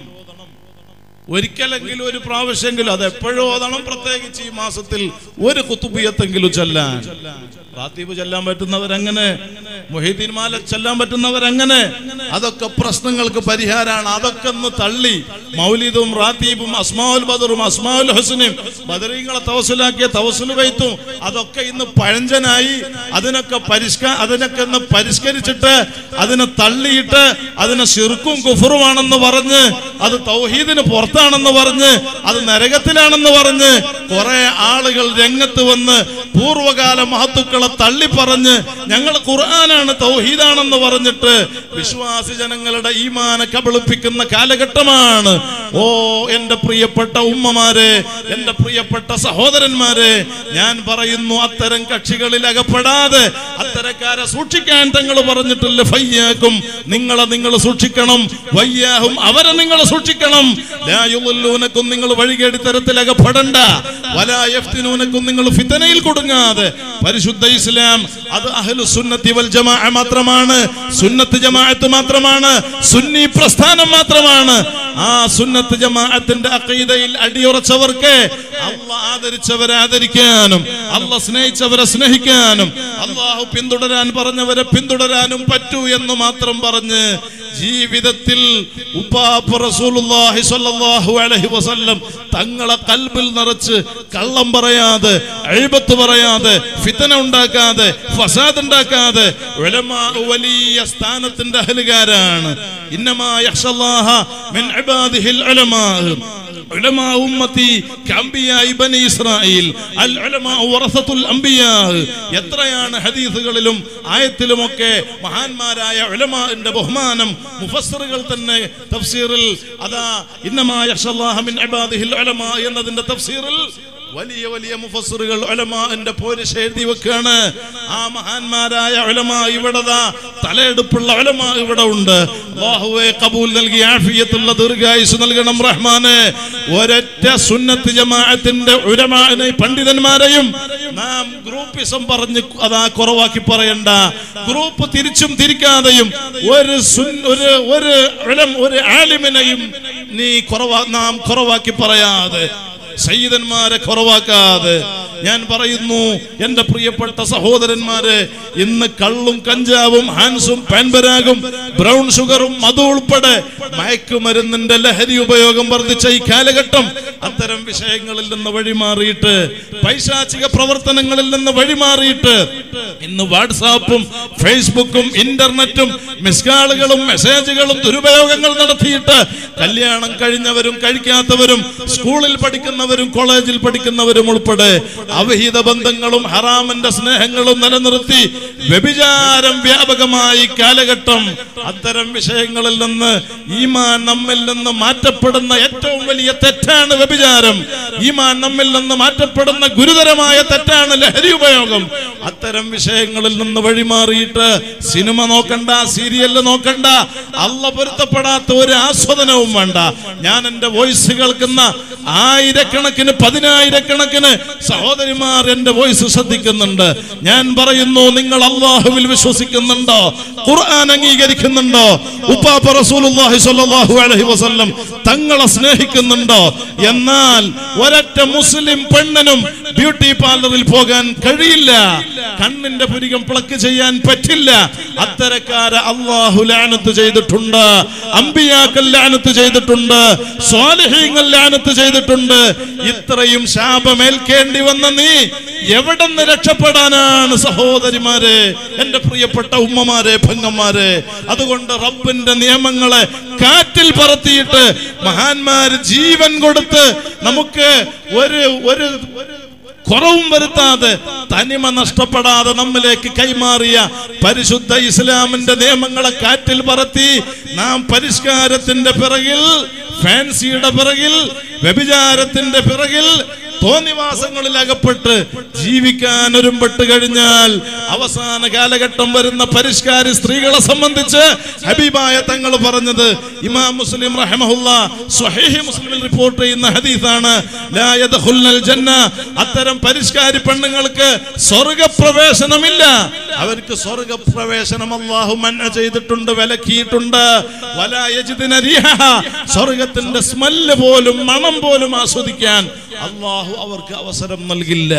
[SPEAKER 1] ഒരിക്കലെങ്കിലും ഒരു പ്രാവശ്യമെങ്കിലും അത് എപ്പോഴും ഓതണം പ്രത്യേകിച്ച് ഈ മാസത്തിൽ ഒരു കുത്തുബിയത്തെങ്കിലും ചെല്ലാൻ റാത്തീബ് ചെല്ലാൻ പറ്റുന്നവരങ്ങനെ മൊഹീദ്ദീൻ മാല ചെല്ലാൻ പറ്റുന്നവരങ്ങനെ അതൊക്കെ പ്രശ്നങ്ങൾക്ക് പരിഹാരമാണ് അതൊക്കെ ഒന്ന് തള്ളി മൗലിദും റാത്തീബും അസ്മാഉൽ ബദറും അസ്മാഉൽ ഹുസനും ബദരീങ്ങളെ തവസുലാക്കിയ തവസുൽ ബൈത്തും അതൊക്കെ ഇന്ന് പഴഞ്ചനായി അതിനൊക്കെ പരിഷ്ക അതിനൊക്കെ ഒന്ന് പരിഷ്കരിച്ചിട്ട് അതിനെ തള്ളിയിട്ട് അതിനെ ശിർക്കും കുഫറുമാണെന്ന് പറഞ്ഞ് അത് തൗഹീദിന് പുറത്താണെന്ന് പറഞ്ഞ് അത് നരകത്തിലാണെന്ന് പറഞ്ഞ് കുറെ ആളുകൾ രംഗത്ത് വന്ന് പൂർവകാല മഹത്തുക്കളെ തള്ളി പറഞ്ഞ് ഞങ്ങൾ ഖുർആനാണ് തൗഹീദാണെന്ന് പറഞ്ഞിട്ട് വിശ്വാസി ജനങ്ങളുടെ ഈമാനെ കബളിപ്പിക്കുന്ന കാലഘട്ടമാണ് ഓ എന്റെ പ്രിയപ്പെട്ട ഉമ്മമാരെ എന്റെ പ്രിയപ്പെട്ട സഹോദരന്മാരെ ഞാൻ പറയുന്നു അത്തരം കക്ഷികളിൽ അകപ്പെടാതെ അത്തരക്കാരെ സൂക്ഷിക്കാൻ തങ്ങൾ പറഞ്ഞിട്ടില്ല ഫയ്യാക്കും നിങ്ങളെ നിങ്ങൾ സൂക്ഷിക്കണം വയ്യാഹും അവരെ നിങ്ങൾ സൂക്ഷിക്കണം ലായുല്ലൂനക്കും നിങ്ങൾ വഴികേടി തരത്തിൽ അകപ്പെടണ്ട വലായഫ്തിനൂനക്കും നിങ്ങൾ ഫിത്തനയിൽ കൊടുങ്ങാതെ പരിശുദ്ധ ഇസ്ലാം അത് അഹ്ലു സുന്നത്തി വൽ ജമാഅ മാത്രമാണ് സുന്നത്ത് ജമാഅത്ത് മാത്രമാണ് സുന്നി പ്രസ്ഥാനം മാത്രമാണ് ആ സുന്നത്ത് ജമാഅത്തിന്റെ അഖീദയിൽ അടിയുറച്ചവർക്ക് അല്ല ആദരിച്ചവരെ ആദരിക്കാനും അല്ല സ്നേഹിച്ചവരെ സ്നേഹിക്കാനും അള്ളാഹു പിന്തുടരാൻ പറഞ്ഞവരെ പിന്തുടരാനും പറ്റൂ എന്ന് മാത്രം പറഞ്ഞ് ജീവിതത്തിൽ ഉപ്പാപ്പ റസൂലുള്ളാഹി സ്വല്ലല്ലാഹു അലൈഹി വസല്ലം തങ്ങളെ കൽബിൽ നിറച്ച് കള്ളം പറയാതെ അഴിബത്ത് പറയാതെ ഫിത്തന ഉണ്ടാക്കാതെ ഫസാദ് ഉണ്ടാക്കാതെ ഉലമാ വലിയ സ്ഥാനത്തിന്റെ അഹലുകാരാണ് ഇന്നമാ യഖ്ഷല്ലാഹ മിൻ ഇബാദിഹിൽ ഉലമാ ഉലമാ ഉമ്മത്തി കഅംബിയാഇ ബനി ഇസ്രായീൽ അൽ ഉലമാ വറസത്തുൽ അംബിയാ എത്രയാണ് ഹദീസുകളിലും ആയത്തിലുമൊക്കെ മഹാന്മാരായ ഉലമാന്റെ ബഹുമാനം മുഫസ്സിറുകൾ തന്നെ തഫ്സീറിൽ അതാ ഇന്നമാ യഖ്ഷല്ലാഹ മിൻ ഇബാദിഹിൽ ഉലമാ എന്നതിന്റെ തഫ്സീറിൽ വലിയ വലിയ മുഫസ്സിറുകൾ ഉലമാന്റെ പോരിശ എഴുതി വെക്കാണ് ആ മഹാന്മാരായ ഉലമാ ഇവിടെ ദാ തലയെടുപ്പുള്ള ഉലമാ ഇവിടെ ഉണ്ട് അല്ലാഹുവേ കബൂൽ നൽകി ആഫിയത്തുള്ള ദീർഘായുസ് നൽകണം റഹ്മാനെ ഒരൊറ്റ സുന്നത്ത് ജമാഅത്തിന്റെ ഉലമാനെ പണ്ഡിതന്മാരെയും നാം ഗ്രൂപ്പിസം പറഞ്ഞ് അതാ കുറവാക്കി പറയണ്ട ഗ്രൂപ്പ് തിരിച്ചും തിരിക്കാതെയും ഒരു സുൻ- ഒരു ഒരു ഉലം ഒരു ആലിമിനെയും നീ കുറവാ നാം കുറവാക്കി പറയാതെ സയ്യിദന്മാരെ കുറവാക്കാതെ ഞാൻ പറയുന്നു എന്റെ പ്രിയപ്പെട്ട സഹോദരന്മാരെ ഇന്ന് കള്ളും കഞ്ചാവും ഹാൻസും പാൻപരാഗും ബ്രൗൺ ഷുഗറും മധു ഉൾപ്പെടെ മയക്കുമരുന്നിന്റെ ലഹരി ഉപയോഗം വർദ്ധിച്ച ഈ കാലഘട്ടം അത്തരം വിഷയങ്ങളിൽ നിന്ന് വഴിമാറിയിട്ട് പൈശാചിക പ്രവർത്തനങ്ങളിൽ നിന്ന് വഴിമാറിയിട്ട് ഇന്ന് വാട്സാപ്പും ഫേസ്ബുക്കും ഇന്റർനെറ്റും മിസ്കാളുകളും മെസ്സേജുകളും ദുരുപയോഗങ്ങൾ നടത്തിയിട്ട് കല്യാണം കഴിഞ്ഞവരും കഴിക്കാത്തവരും സ്കൂളിൽ പഠിക്കുന്നവരും കോളേജിൽ പഠിക്കുന്നവരും ഉൾപ്പെടെ അവിഹിത ബന്ധങ്ങളും ഹറാമിന്റെ സ്നേഹങ്ങളും നിലനിർത്തി വ്യഭിചാരം വ്യാപകമായി കാലഘട്ടം അത്തരം വിഷയങ്ങളിൽ നിന്ന് ഈമാൻ നമ്മിൽ നിന്ന് മാറ്റപ്പെടുന്ന ഏറ്റവും വലിയ തെറ്റാണ് വ്യഭിചാരം ഈമാൻ നമ്മിൽ നിന്ന് മാറ്റപ്പെടുന്ന ഗുരുതരമായ തെറ്റാണ് ലഹരി ഉപയോഗം അത്തരം വിഷയങ്ങളിൽ നിന്ന് വഴിമാറിയിട്ട് സിനിമ നോക്കണ്ട സീരിയല് നോക്കണ്ട അല്ല പൊരുത്തപ്പെടാത്ത ഒരു ആസ്വദനവും വേണ്ട ഞാൻ എന്റെ വോയിസ് കേൾക്കുന്ന ആയിരക്കണക്കിന് പതിനായിരക്കണക്കിന് സഹോദരിമാർ എന്റെ വോയിസ് ശ്രദ്ധിക്കുന്നുണ്ട് ഞാൻ പറയുന്നു നിങ്ങൾ അള്ളാഹുവിൽ വിശ്വസിക്കുന്നുണ്ടോ ഖുർആൻ അംഗീകരിക്കുന്നുണ്ടോ ഉപ്പാപ്പ റസൂലുള്ളാഹി സ്വല്ലല്ലാഹു അലൈഹി വസല്ലം തങ്ങളെ സ്നേഹിക്കുന്നുണ്ടോ എന്നാൽ ഒരൊറ്റ മുസ്ലിം പെണ്ണിനും ബ്യൂട്ടി പാർലറിൽ പോകാൻ കഴിയില്ല കണ്ണിന് ഹക്കിന്റെ പുരികം പ്ലക്ക് ചെയ്യാൻ പറ്റില്ല അത്തരക്കാരെ അള്ളാഹു ലാനത്ത് ചെയ്തിട്ടുണ്ട് അമ്പിയാക്കൽ ലാനത്ത് ചെയ്തിട്ടുണ്ട് സ്വാലിഹീങ്ങൾ ലാനത്ത് ചെയ്തിട്ടുണ്ട് ഇത്രയും ശാപമേൽക്കേണ്ടി വന്ന നീ എവിടെ നിന്ന് രക്ഷപ്പെടാനാണ് സഹോദരിമാരെ എന്റെ പ്രിയപ്പെട്ട ഉമ്മമാരെ ഭംഗന്മാരെ അതുകൊണ്ട് റബ്ബിന്റെ നിയമങ്ങളെ കാറ്റിൽ പറത്തിയിട്ട് മഹാന്മാര് ജീവൻ കൊടുത്ത് നമുക്ക് ഒരു ഒരു കുറവും വരുത്താതെ തനിമ നഷ്ടപ്പെടാതെ നമ്മിലേക്ക് കൈമാറിയ പരിശുദ്ധ ഇസ്ലാമിന്റെ നിയമങ്ങളെ കാറ്റിൽ പറത്തി നാം പരിഷ്കാരത്തിന്റെ പിറകിൽ ഫാൻസിയുടെ പിറകിൽ വ്യഭിചാരത്തിന്റെ പിറകിൽ തോന്നിവാസങ്ങളിൽ അകപ്പെട്ട് ജീവിക്കാൻ ഒരുമ്പെട്ട് കഴിഞ്ഞാൽ അവസാന കാലഘട്ടം വരുന്ന പരിഷ്കാരി സ്ത്രീകളെ സംബന്ധിച്ച് ഹബീബായ തങ്ങൾ പറഞ്ഞത് ഇമാം മുസ്ലിം റഹമഹുല്ല സ്വഹീഹി മുസ്ലിമിൽ റിപ്പോർട്ട് ചെയ്യുന്ന ഹദീസാണ് ലാ യദ്ഖുൽനൽ ജന്ന അത്തരം പരിഷ്കാരി പെണ്ണുങ്ങൾക്ക് സ്വർഗപ്രവേശനമില്ല അവർക്ക് സ്വർഗപ്രവേശനം അല്ലാഹു മന്ന ചെയ്തിട്ടുണ്ട് വിലക്കിയിട്ടുണ്ട് വലാ യജിദിന റീഹഹ സ്വർഗത്തിന്റെ സ്മെല്ല് പോലും മണം പോലും ആസ്വദിക്കാൻ അള്ളാഹു അവർക്ക് അവസരം നൽകില്ല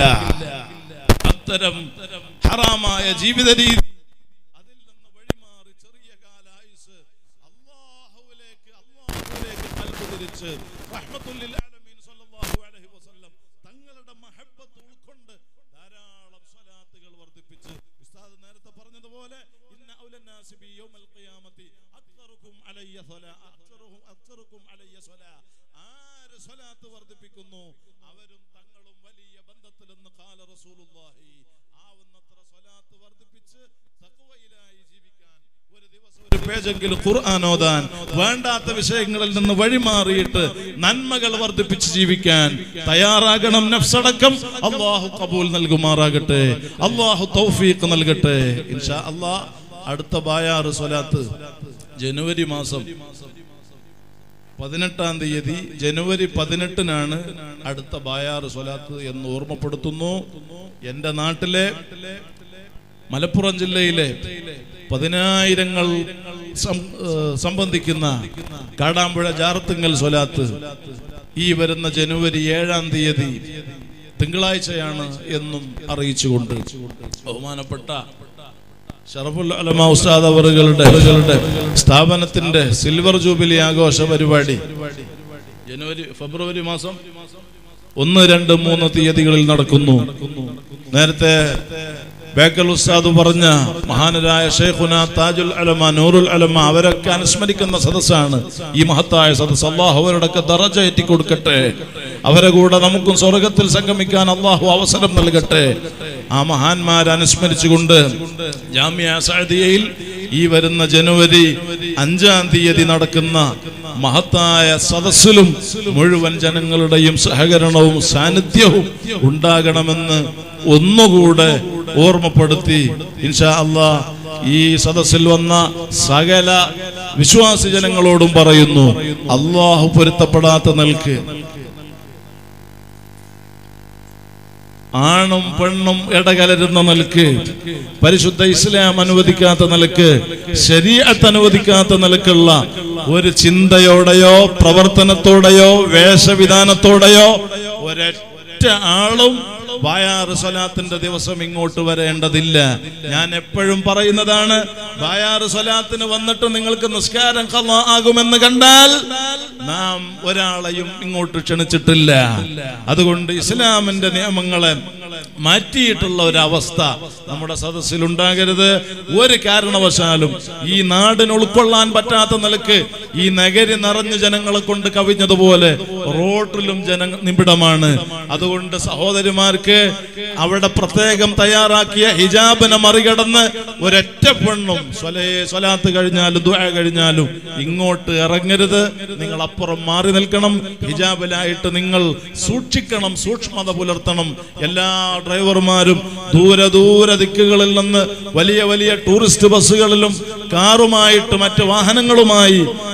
[SPEAKER 1] അത്തരം ഹറാമായ ജീവിത രീതി അതിൽ നിന്ന് വഴിമാറി ചെറിയ കാല ആയുസ് അള്ളാഹുവിലേക്ക് അള്ളാഹുവിലേക്ക് കൽബ് തിരിച്ച് റഹ്മത്തുൽ ലിൽ ആലമീൻ സ്വല്ലല്ലാഹു അലൈഹി വസല്ലം തങ്ങളുടെ മഹബ്ബത്ത് ഉൾക്കൊണ്ട് ധാരാളം സ്വലാത്തുകൾ വർദ്ധിപ്പിച്ച് ഉസ്താദ് നേരത്തെ പറഞ്ഞതുപോലെ ഇന്ന ഔലന്നാസി ബി യൗമൽ ഖിയാമത്തി അക്തറുക്കും അലയ്യ സ്വലാ അക്തറുഹും അക്തറുക്കും അലയ്യ സ്വലാ ആര് സ്വലാത്ത് വർദ്ധിപ്പിക്കുന്നു അവരും തങ്ങളും വലിയ ബന്ധത്തിലെന്ന് കാല റസൂലുള്ളാഹി ആവുന്നത്ര സ്വലാത്ത് വർദ്ധിപ്പിച്ച് തഖ്വയിലായി ജീവിക്കാൻ ഒരു ദിവസം ഒരു പേജെങ്കിലും ഖുർആൻ ഓതാൻ വേണ്ടാത്ത വിഷയങ്ങളിൽ നിന്ന് വഴിമാറിയിട്ട് നന്മകൾ വർദ്ധിപ്പിച്ച് ജീവിക്കാൻ തയ്യാറാകണം നഫ്സടക്കം അള്ളാഹു കബൂൽ നൽകുമാറാകട്ടെ അള്ളാഹു തൗഫീഖ് നൽകട്ടെ ഇൻഷാ അള്ളാഹ് അടുത്ത ബായാറ് സ്വലാത്ത് ജനുവരി മാസം പതിനെട്ടാം തീയതി ജനുവരി പതിനെട്ടിനാണ് അടുത്ത ബായാറ് സ്വലാത്ത് എന്ന് ഓർമ്മപ്പെടുത്തുന്നു എന്റെ നാട്ടിലെ മലപ്പുറം ജില്ലയിലെ പതിനായിരങ്ങൾ സം- ഏഹ് സംബന്ധിക്കുന്ന കാടാമ്പുഴ ജാറത്തുങ്കൽ സ്വലാത്ത് ഈ വരുന്ന ജനുവരി ഏഴാം തീയതി തിങ്കളാഴ്ചയാണ് എന്നും അറിയിച്ചുകൊണ്ട് ബഹുമാനപ്പെട്ട ഷറഫുൽ അലമ ഉസ്താദ് അവറുകളുടെ അവറുകളുടെ സ്ഥാപനത്തിന്റെ സിൽവർ ജൂബിലി ആഘോഷ പരിപാടി ജനുവരി ഫെബ്രുവരി മാസം ഒന്ന് രണ്ട് മൂന്ന് തീയതികളിൽ നടക്കുന്നു നേരത്തെ ബേക്കൽ ഉസ്താദ് പറഞ്ഞ മഹാനരായ ഷെയ്ഖുന താജുൽ അലമ നൂറുൽ അലമ അവരൊക്കെ അനുസ്മരിക്കുന്ന സദസ്സാണ് ഈ മഹത്തായ സദസ് അള്ളാഹു അവരുടെയൊക്കെ ദറജ ഏറ്റി കൊടുക്കട്ടെ അവരെ കൂടെ നമുക്കും സ്വർഗത്തിൽ സംഗമിക്കാൻ അള്ളാഹു അവസരം നൽകട്ടെ ആ മഹാന്മാരെ അനുസ്മരിച്ചുകൊണ്ട് ജാമ്യ സഅദിയയിൽ ഈ വരുന്ന ജനുവരി അഞ്ചാം തീയതി നടക്കുന്ന മഹത്തായ സദസ്സിലും മുഴുവൻ ജനങ്ങളുടെയും സഹകരണവും സാന്നിധ്യവും ഉണ്ടാകണമെന്ന് ഒന്നുകൂടെ ഓർമ്മപ്പെടുത്തി ഇൻഷാ അള്ളാ ഈ സദസ്സിൽ വന്ന സകല വിശ്വാസി ജനങ്ങളോടും പറയുന്നു അള്ളാഹു പൊരുത്തപ്പെടാത്ത നിൽക്ക് ആണും പെണ്ണും ഇടകലരുന്ന നിലക്ക് പരിശുദ്ധ ഇസ്ലാം അനുവദിക്കാത്ത നിലക്ക് ശരീഅത്ത് അനുവദിക്കാത്ത നിലക്കുള്ള ഒരു ചിന്തയോടെയോ പ്രവർത്തനത്തോടെയോ വേഷവിധാനത്തോടെയോ ഒരൊറ്റ ആളും ബായാറ് സ്വലാത്തിന്റെ ദിവസം ഇങ്ങോട്ട് വരേണ്ടതില്ല ഞാൻ എപ്പോഴും പറയുന്നതാണ് ബായാറ് സ്വലാത്തിന് വന്നിട്ട് നിങ്ങൾക്ക് നിസ്കാരം ഖളാ ആകുമെന്ന് കണ്ടാൽ നാം ഒരാളെയും ഇങ്ങോട്ട് ക്ഷണിച്ചിട്ടില്ല അതുകൊണ്ട് ഇസ്ലാമിന്റെ നിയമങ്ങളെ മാറ്റിയിട്ടുള്ള ഒരു അവസ്ഥ നമ്മുടെ സദസ്സിൽ ഉണ്ടാകരുത് ഒരു കാരണവശാലും ഈ നാടിന് ഉൾക്കൊള്ളാൻ പറ്റാത്ത നിലക്ക് ഈ നഗരി നിറഞ്ഞ ജനങ്ങളെ കൊണ്ട് കവിഞ്ഞതുപോലെ റോഡിലും ജന നിബിഡമാണ് അതുകൊണ്ട് സഹോദരിമാർക്ക് അവിടെ പ്രത്യേകം തയ്യാറാക്കിയ ഹിജാബിനെ മറികടന്ന് ഒരൊറ്റ പെണ്ണും സ്വലേ സ്വലാത്ത് കഴിഞ്ഞാലും ദുആ കഴിഞ്ഞാലും ഇങ്ങോട്ട് ഇറങ്ങരുത് നിങ്ങൾ അപ്പുറം മാറി നിൽക്കണം ഹിജാബിലായിട്ട് നിങ്ങൾ സൂക്ഷിക്കണം സൂക്ഷ്മത പുലർത്തണം എല്ലാ ഡ്രൈവർമാരും ദൂരെ ദൂരെ ദിക്കുകളിൽ നിന്ന് വലിയ വലിയ ടൂറിസ്റ്റ് ബസ്സുകളിലും കാറുമായിട്ട് മറ്റ് വാഹനങ്ങളുമായി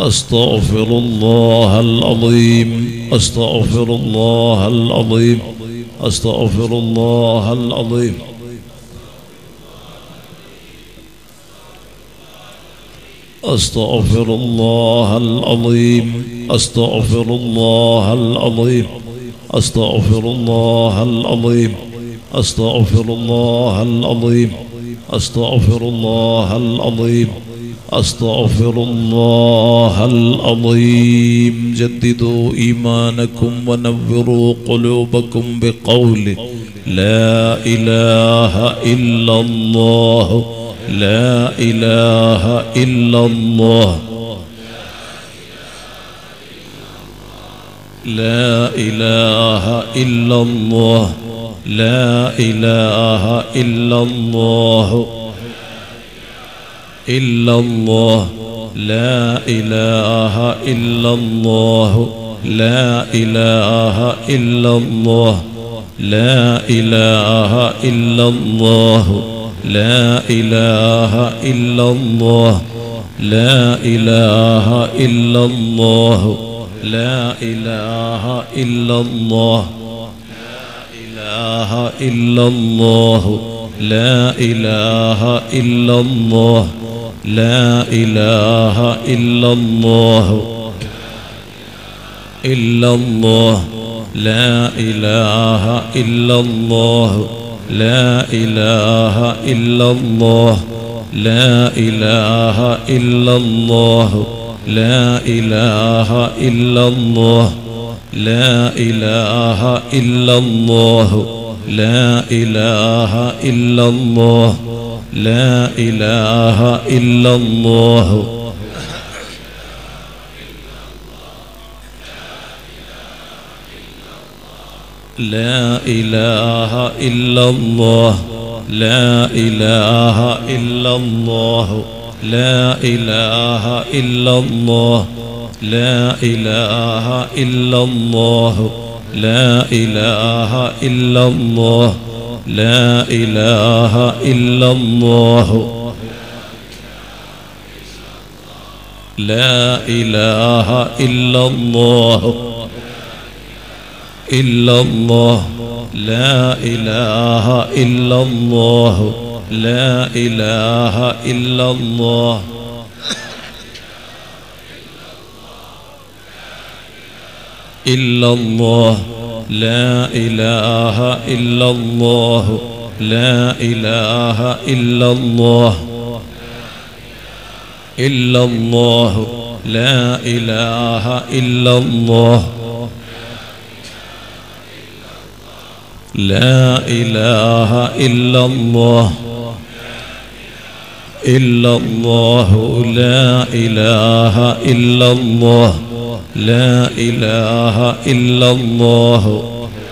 [SPEAKER 1] أستغفر الله العظيم أستغفر الله العظيم أستغفر الله العظيم أستغفر الله العظيم أستغفر الله العظيم أستغفر الله العظيم أستغفر الله العظيم أستغفر الله العظيم أستغفر الله العظيم جددوا إيمانكم ونوروا قلوبكم بقول لا إله إلا الله لا إله إلا الله لا إله إلا الله لا إله إلا الله إلا الله لا إله إلا الله لا إله إلا الله لا إله إلا الله لا إله إلا الله لا إله إلا الله لا إله إلا الله إله إلا الله لا إله إلا الله لا إله إلا الله إلا الله لا إله إلا الله لا إله إلا الله لا إله إلا الله لا إله إلا الله لا إله إلا الله لا إله إلا الله لا إله إلا الله لا إله إلا الله لا إله إلا الله لا إله إلا الله لا إله إلا الله لا إله إلا الله لا إله إلا الله لا إله إلا الله إلا الله لا إله إلا الله لا إله إلا الله إلا الله لا إله إلا الله لا إله إلا الله إلا الله لا إله إلا الله لا إله إلا الله إلا الله لا إله إلا الله لا إله إلا الله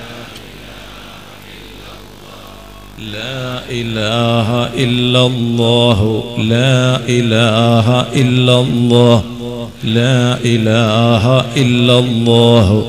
[SPEAKER 1] لا إله إلا الله لا إله إلا الله لا إله إلا الله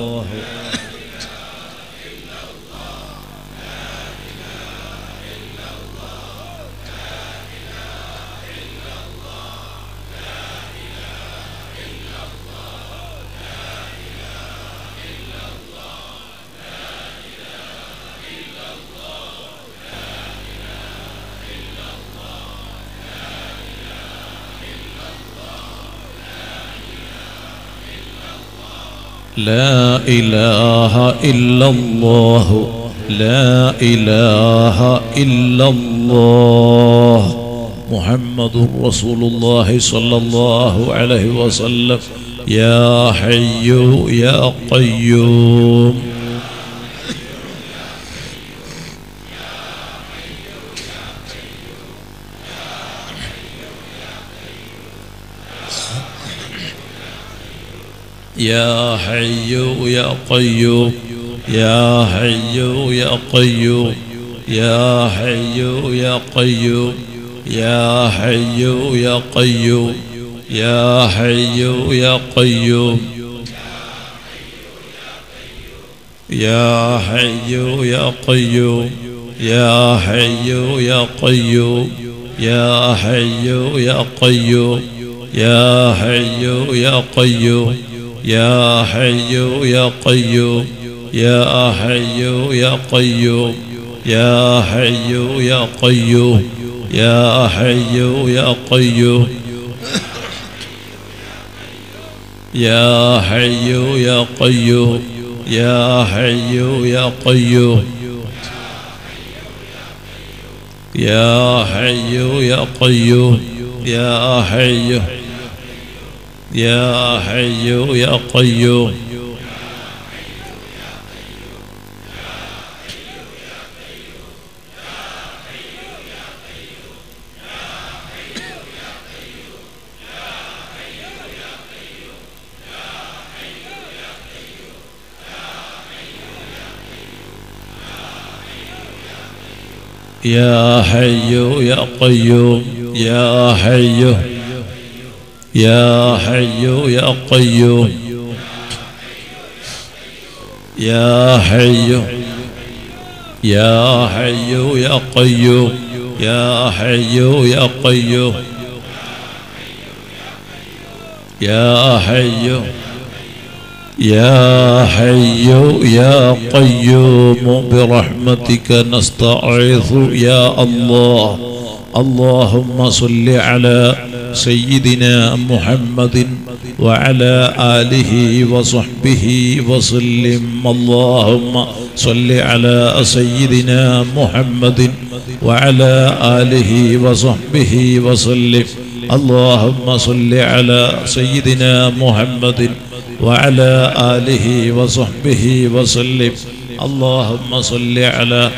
[SPEAKER 1] لا إله إلا الله لا إله إلا الله محمد رسول الله صلى الله عليه وسلم يا حي يا قيوم يا حي يا قيوم يا حي يا قيوم يا حي يا قيوم يا حي يا قيوم يا حي يا قيوم يا حي يا قيوم يا حي يا قيوم يا حي يا قيوم يا حي يا قيوم يا حي يا قيوم يا حي يا قيوم يا حي يا قيوم يا حي يا قيوم يا حي يا قيوم يا حي يا قيوم يا حي يا قيوم يا حي يا حي يا قيوم يا حي يا قيوم يا حي يا حي يا قيوم يا حي يا حي يا قيوم يا حي يا قيوم يا حي يا حي يا قيوم برحمتك نستعيذ يا الله اللهم صل على سيدنا محمد وعلى آله وصحبه وسلم اللهم صل على سيدنا محمد وعلى آله وصحبه وسلم اللهم صل على سيدنا محمد وعلى آله وصحبه وسلم اللهم صل على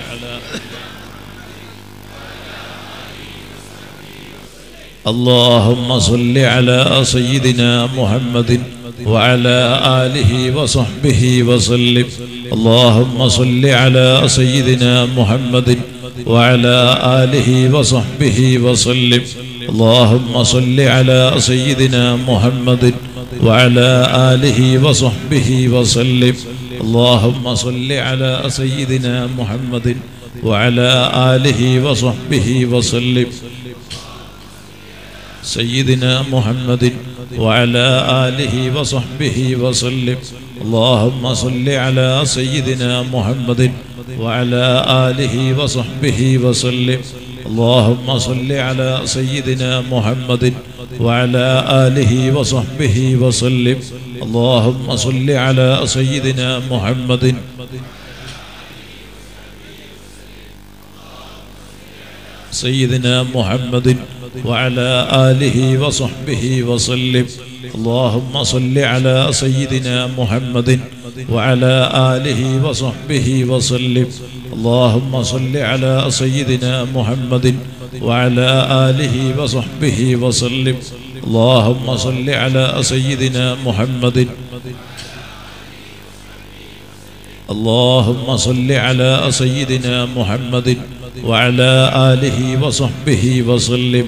[SPEAKER 1] اللهم صل على سيدنا محمد وعلى آله وصحبه وسلم اللهم صل على سيدنا محمد وعلى آله وصحبه وسلم اللهم صل على سيدنا محمد وعلى آله وصحبه وسلم اللهم صل على سيدنا محمد وعلى آله وصحبه وسلم سيدنا محمد وعلى آله وصحبه وسلم اللهم صل على سيدنا محمد وعلى آله وصحبه وسلم اللهم صل على سيدنا محمد وعلى آله وصحبه وسلم اللهم صل على سيدنا محمد سيدنا محمد وعلى آله وصحبه وسلم اللهم صل على سيدنا محمد وعلى آله وصحبه وسلم اللهم صل على سيدنا محمد وعلى آله وصحبه وسلم اللهم صل على سيدنا محمد اللهم صل على سيدنا محمد وعلى آله وصحبه وسلم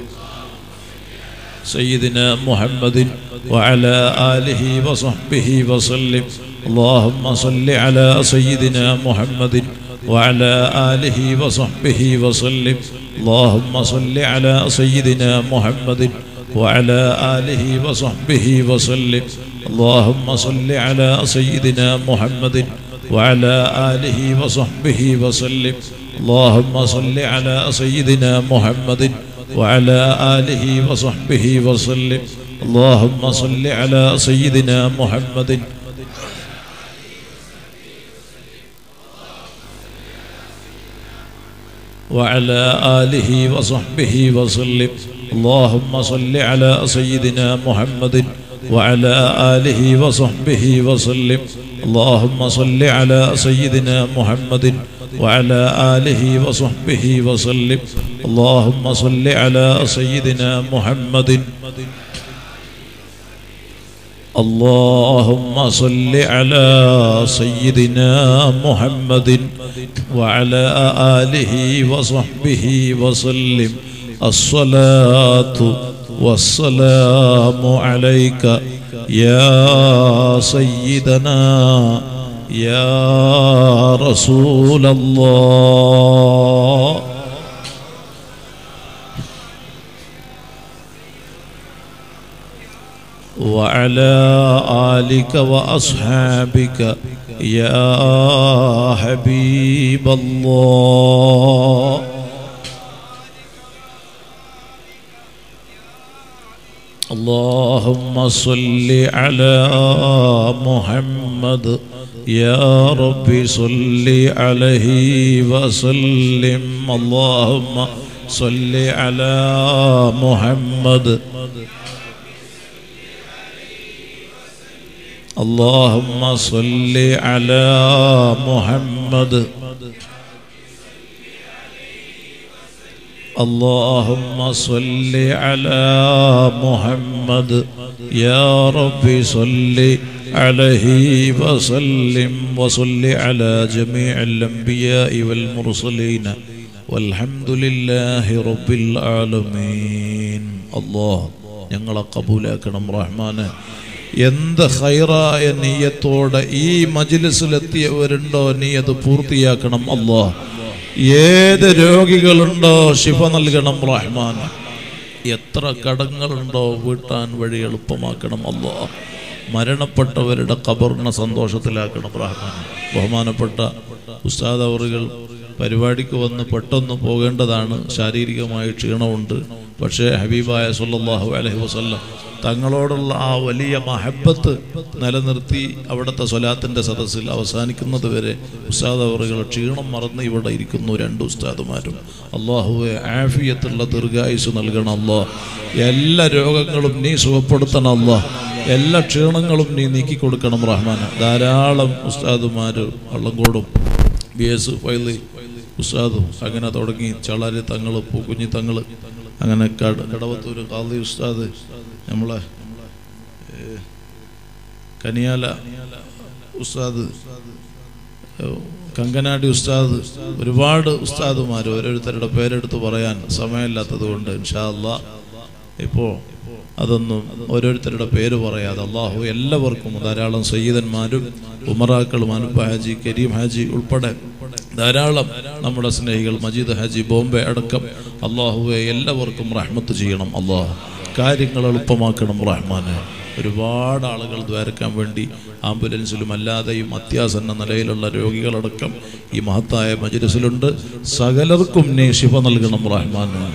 [SPEAKER 1] سيدنا محمد وعلى آله وصحبه وسلم اللهم صل على سيدنا محمد وعلى آله وصحبه وسلم اللهم صل على سيدنا محمد وعلى آله وصحبه وسلم اللهم صل على سيدنا محمد وعلى آله وصحبه وسلم اللهم صل على سيدنا محمد وعلى آله وصحبه وسلم اللهم صل على سيدنا محمد وعلى آله وصحبه وسلم اللهم صل على سيدنا محمد وعلى آله وصحبه وسلم اللهم صل على سيدنا محمد وعلى آله وصحبه وسلم اللهم صل على سيدنا محمد اللهم صل على سيدنا محمد وعلى آله وصحبه وسلم الصلاة والسلام عليك يا سيدنا يا رسول الله وعلى آلك وأصحابك يا حبيب الله اللهم صل على محمد يا رب صل عليه وسلم اللهم صل على محمد اللهم صل على محمد اللهم صل على محمد يا رب صل عليه وسلم وصل على جميع الأنبياء والمرسلين والحمد لله رب العالمين الله ഞങ്ങളെ കബൂലാക്കണം റഹ്മാന് എന്ത് ഹൈറായ നീയത്തോടെ ഈ മജിലിസിലെത്തിയവരുണ്ടോ നീ അത് പൂർത്തിയാക്കണം അല്ലാ ഏത് രോഗികളുണ്ടോ ശിഫ നൽകണം റഹ്മാൻ എത്ര കടങ്ങളുണ്ടോ വീട്ടാൻ വഴി എളുപ്പമാക്കണം അല്ലാ മരണപ്പെട്ടവരുടെ ഖബറിനെ സന്തോഷത്തിലാക്കണം റഹ്മാൻ ബഹുമാനപ്പെട്ട ഉസ്താദ് അവറുകൾ പരിപാടിക്ക് വന്ന് പെട്ടെന്ന് പോകേണ്ടതാണ് ശാരീരികമായ ക്ഷീണമുണ്ട് പക്ഷേ ഹബീബായ സല്ലല്ലാഹു അലൈഹി വസല്ലം തങ്ങളോടുള്ള ആ വലിയ മഹബത്ത് നിലനിർത്തി അവിടുത്തെ സ്വലാത്തിൻ്റെ സദസ്സിൽ അവസാനിക്കുന്നത് വരെ ഉസ്താദ് അവറുകൾ ക്ഷീണം മറന്ന് ഇവിടെ ഇരിക്കുന്നു രണ്ട് ഉസ്താദുമാരും അള്ളാഹുവെ ആഫിയത്തുള്ള ദീർഘായുസ് നൽകണം അല്ലോ എല്ലാ രോഗങ്ങളും നീ സുഖപ്പെടുത്തണം അല്ലോ എല്ലാ ക്ഷീണങ്ങളും നീ നീക്കി കൊടുക്കണം റഹ്മാൻ ധാരാളം ഉസ്താദുമാർ വള്ളംകോടും ബി എസ് ഫൈലി ഉസ്താദും അങ്ങനെ തുടങ്ങി ചളരി തങ്ങൾ പൂക്കുഞ്ഞി തങ്ങൾ അങ്ങനെ കട കടവത്തൂർ കാളി ഉസ്താദ് നമ്മളെ ഏ, കനിയാല ഉസ്താദ് ഏ, കങ്കനാടി ഉസ്താദ് ഒരുപാട് ഉസ്താദുമാർ ഓരോരുത്തരുടെ പേരെടുത്ത് പറയാൻ സമയമില്ലാത്തത് കൊണ്ട് ഇൻഷാ അല്ലാ ഇപ്പോൾ അതൊന്നും ഓരോരുത്തരുടെ പേര് പറയാതെ അള്ളാഹു എല്ലാവർക്കും ധാരാളം സയ്യിദന്മാരും ഉമറാക്കളും അനുപ ഹാജി കരീം ഹാജി ഉൾപ്പെടെ ധാരാളം നമ്മുടെ സ്നേഹികൾ മജീദ് ഹാജി ബോംബെ അടക്കം അള്ളാഹുവെ എല്ലാവർക്കും റഹ്മത്ത് ചെയ്യണം അള്ളാഹു കാര്യങ്ങൾ എളുപ്പമാക്കണം റഹ്മാന് ഒരുപാട് ആളുകൾ ദ്വാരക്കാൻ വേണ്ടി ആംബുലൻസിലും അല്ലാതെയും അത്യാസന്ന നിലയിലുള്ള രോഗികളടക്കം ഈ മഹത്തായ മജിലിസിലുണ്ട് സകലർക്കും നീ ശിവ നൽകണം റഹ്മാന്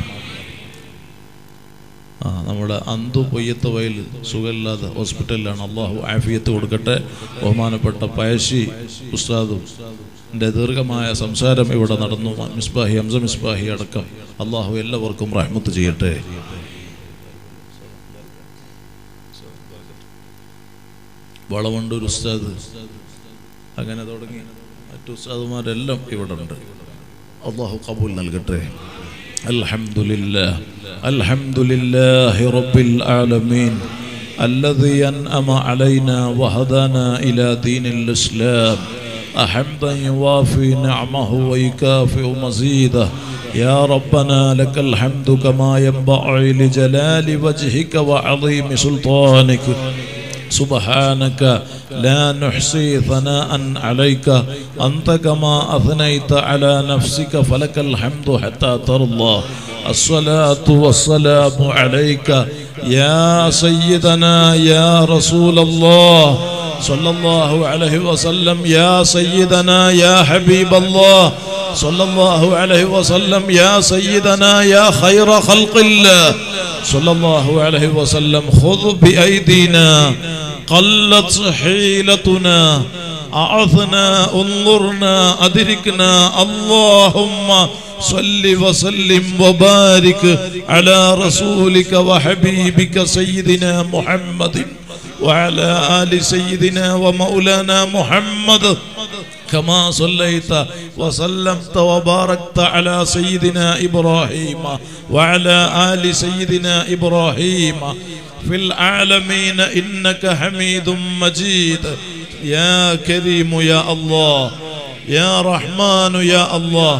[SPEAKER 1] ആ നമ്മുടെ അന്തു പൊയ്യത്ത് വയൽ സുഖമില്ലാതെ ഹോസ്പിറ്റലിലാണ് അള്ളാഹു ആഫിയത്ത് കൊടുക്കട്ടെ ബഹുമാനപ്പെട്ട പയശി ഉസ്താദും എൻ്റെ ദീർഘമായ സംസാരം ഇവിടെ നടന്നു മിസ്ബാഹി ഹംസ മിസ്ബാഹി അടക്കം അള്ളാഹു എല്ലാവർക്കും റഹ്മത്ത് ചെയ്യട്ടെ വളവണ്ടൂർ ഉസ്താദ് അങ്ങനെ തുടങ്ങി മറ്റു ഉസ്താദുമാരെല്ലാം ഇവിടെ ഉണ്ട് അള്ളാഹു കബൂൽ നൽകട്ടെ الحمد لله الحمد لله رب العالمين الذي أنأم علينا وهدانا إلى دين الإسلام أحمدا يوافي نعمه ويكافئ مزيده يا ربنا لك الحمد كما ينبغي لجلال وجهك وعظيم سلطانك سبحانك لا نحصي ثناء عليك أنت كما أثنيت على نفسك فلك الحمد حتى ترضى الصلاة والسلام عليك يا سيدنا يا رسول الله صلى الله عليه وسلم يا سيدنا يا حبيب الله صلى الله عليه وسلم يا سيدنا يا خير خلق الله صلى الله عليه وسلم خذ بأيدينا قلت حيلتنا أعثنا انظرنا أدركنا اللهم صل وسلم وبارك على رسولك وحبيبك سيدنا محمد وعلى آل سيدنا ومولانا محمد كما صليت وسلمت وباركت على سيدنا إبراهيم وعلى آل سيدنا إبراهيم في العالمين إنك حميد مجيد يا كريم يا الله يا رحمن يا الله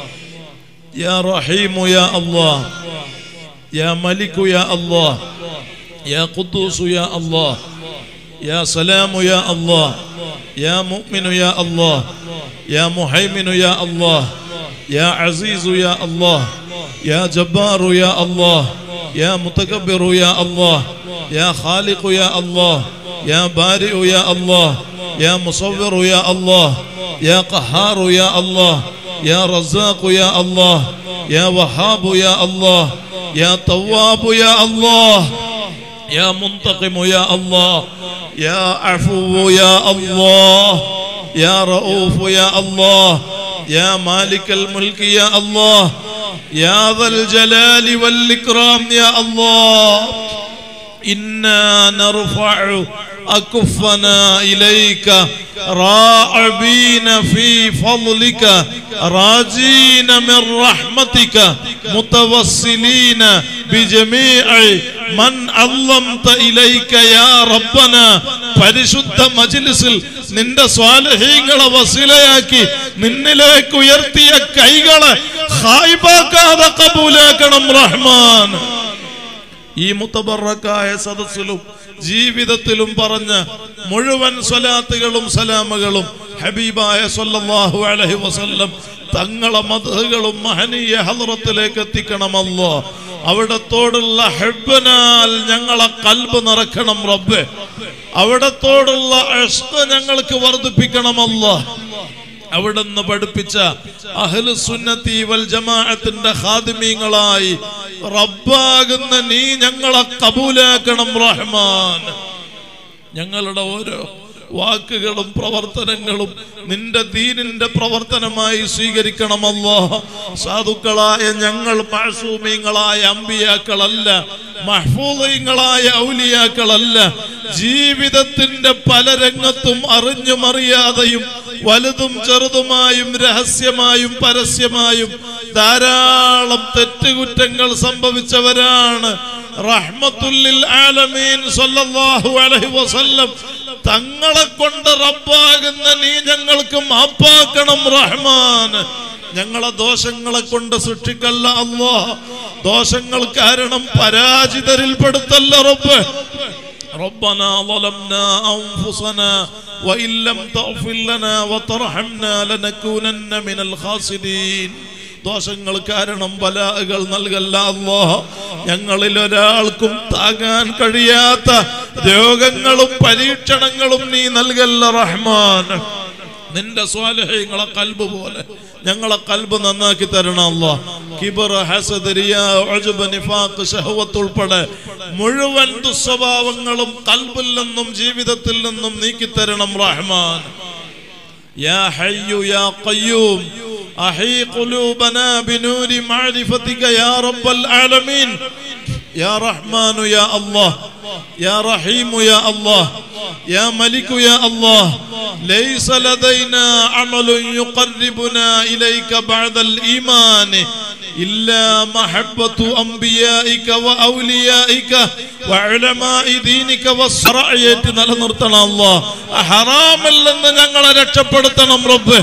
[SPEAKER 1] يا رحيم يا الله يا ملك يا الله يا قدوس يا الله يا سلام يا الله يا مؤمن يا الله يا محيمن يا الله يا عزيز يا الله يا جبار يا الله يا متكبر يا الله
[SPEAKER 2] يا خالق يا الله يا بارئ يا الله يا مصور يا الله يا قهار يا الله يا رزاق يا الله يا وهاب يا الله يا تواب يا الله يا منتقم يا الله يا عفو يا الله يا رؤوف يا الله يا مالك الملك يا الله يا ذا الجلال والإكرام يا الله إنا نرفع أكفنا إليك راعبين في فضلك راجين من رحمتك متوسلين بجميع من علمت إليك يا ربنا പരിശുദ്ധ മജിലിസിൽ നിന്റെ സ്വാലഹീങ്ങളെ വസിലയാക്കി നിന്നിലേക്ക് ഉയർത്തിയ കൈകളെ ഹായിബാക്കാതെ കബൂലാക്കണം റഹ്മാൻ ഈ മുത്തബറക്കായ സദസ്സിലും ജീവിതത്തിലും പറഞ്ഞ മുഴുവൻ സ്വലാത്തുകളും സലാമുകളും ഹബീബായ സല്ലല്ലാഹു അലൈഹി വസല്ലം തങ്ങളെ മതകളും മഹനീയ ഹദ്റത്തിലേക്ക് എത്തിക്കണമല്ലോ അവിടത്തോടുള്ള ഹെബനാൽ ഞങ്ങളെ കൽബ് നിറക്കണം റബ്ബെ അവിടത്തോടുള്ള ഇഷ്ക് ഞങ്ങൾക്ക് വർദ്ധിപ്പിക്കണമല്ലോ അവിടുന്ന് പഠിപ്പിച്ച അഹ്ലു സുന്നത്തി വൽ ജമാഅത്തിന്റെ ഖാദിമീങ്ങളായി റബ്ബാകുന്ന നീ ഞങ്ങളെ കബൂലാക്കണം റഹ്മാൻ ഞങ്ങളുടെ ഓരോ വാക്കുകളും പ്രവർത്തനങ്ങളും നിന്റെ ദീനിന്റെ പ്രവർത്തനമായി സ്വീകരിക്കണമല്ലോ സാധുക്കളായ ഞങ്ങൾ മഹസൂമീങ്ങളായ അമ്പിയാക്കളല്ല മഹ്ഫൂദീങ്ങളായ ഔലിയാക്കളല്ല ജീവിതത്തിന്റെ പല രംഗത്തും അറിഞ്ഞും അറിയാതെയും വലുതും ചെറുതുമായും രഹസ്യമായും പരസ്യമായും ധാരാളം തെറ്റുകുറ്റങ്ങൾ സംഭവിച്ചവരാണ് റഹ്മത്തുല്ലിൽ ആലമീൻ സല്ലല്ലാഹു അലൈഹി വസല്ലം തങ്ങളെ കൊണ്ട് റബ്ബാകുന്ന നീ ഞങ്ങൾക്ക് മാപ്പാക്കണം റഹ്മാൻ ഞങ്ങളെ ദോഷങ്ങളെ കൊണ്ട് സൃഷ്ടിക്കല്ല അല്ലോ ദോഷങ്ങൾ കാരണം പരാജിതരിൽപ്പെടുത്തല്ല റബ്ബ് ربنا ظلمنا أنفسنا وإن لم تغفر لنا وترحمنا لنكونن من الخاسرين ദോഷങ്ങൾ കാരണം ബലാകൾ നൽകല്ല അല്ലോ ഞങ്ങളിൽ ഒരാൾക്കും താങ്ങാൻ കഴിയാത്ത രോഗങ്ങളും പരീക്ഷണങ്ങളും നീ നൽകല്ല റഹ്മാൻ നിന്റെ സ്വാലഹ്യങ്ങളെ കൽബ് പോലെ ഞങ്ങളെ കൽബ് നന്നാക്കി തരണം അല്ലോ കിബർ ഹസദ് റിയാ ഉജ്ബ് നിഫാഖ് ശഹവത്ത് ഉൾപ്പെടെ മുഴുവൻ ദുസ്വഭാവങ്ങളും കൽബിൽ നിന്നും ജീവിതത്തിൽ നിന്നും നീക്കി തരണം റഹ്മാൻ يا حي يا قيوم أحي قلوبنا بنور معرفتك يا رب العالمين يا رحمن يا الله يا رحيم يا الله يا ملك يا الله ليس لدينا عمل يقربنا إليك بعد الإيمان إلا محبة أنبيائك وأوليائك وعلماء دينك والسرعية നിലനിർത്തണം അല്ലോ ഹറാമിൽ നിന്ന് ഞങ്ങളെ രക്ഷപ്പെടുത്തണം റബ്ബ്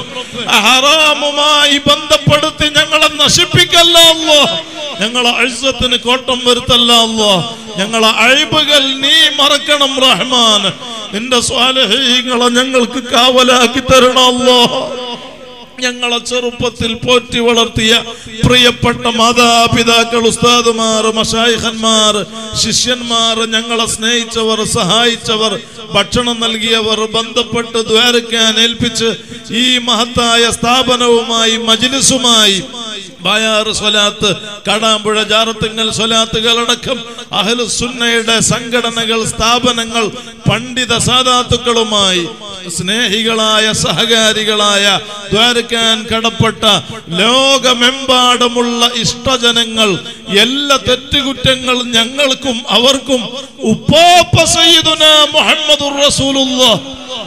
[SPEAKER 2] ഹറാമുമായി ബന്ധപ്പെടുത്തി ഞങ്ങളെ നശിപ്പിക്കല്ല അല്ലോ ഞങ്ങളെ അഴുസത്തിന് കോട്ടം വരുത്തല്ല അല്ലോ ഞങ്ങളെ അഴിബുകൾ നീ മറക്കണം റഹ്മാൻ നിന്റെ സ്വാലഹീങ്ങളെ ഞങ്ങൾക്ക് കാവലാക്കി തരണമല്ലോ ഞങ്ങളെ ചെറുപ്പത്തിൽ പോറ്റി വളർത്തിയ പ്രിയപ്പെട്ട മാതാപിതാക്കൾ ഉസ്താദുമാർ മഷായിഖന്മാർ ശിഷ്യന്മാർ ഞങ്ങളെ സ്നേഹിച്ചവർ സഹായിച്ചവർ ഭക്ഷണം നൽകിയവർ ബന്ധപ്പെട്ട് ദ്വാരക്കാൻ ഏൽപ്പിച്ച് ഈ മഹത്തായ സ്ഥാപനവുമായി മജിലിസുമായി ബായാറ് സ്വലാത്ത് കടാമ്പുഴ ജാറത്തിങ്ങൽ സ്വലാത്തുകളടക്കം അഹ്ലു സുന്നയുടെ സംഘടനകൾ സ്ഥാപനങ്ങൾ പണ്ഡിത സാധാത്തുക്കളുമായി സ്നേഹികളായ സഹകാരികളായ ദ്വാരക്കാൻ കടപ്പെട്ട ലോകമെമ്പാടുമുള്ള ഇഷ്ടജനങ്ങൾ എല്ലാ തെറ്റുകുറ്റങ്ങൾ ഞങ്ങൾക്കും അവർക്കും ഉപ്പാപ്പ സയ്യിദുന മുഹമ്മദുർ റസൂലുള്ളാഹ്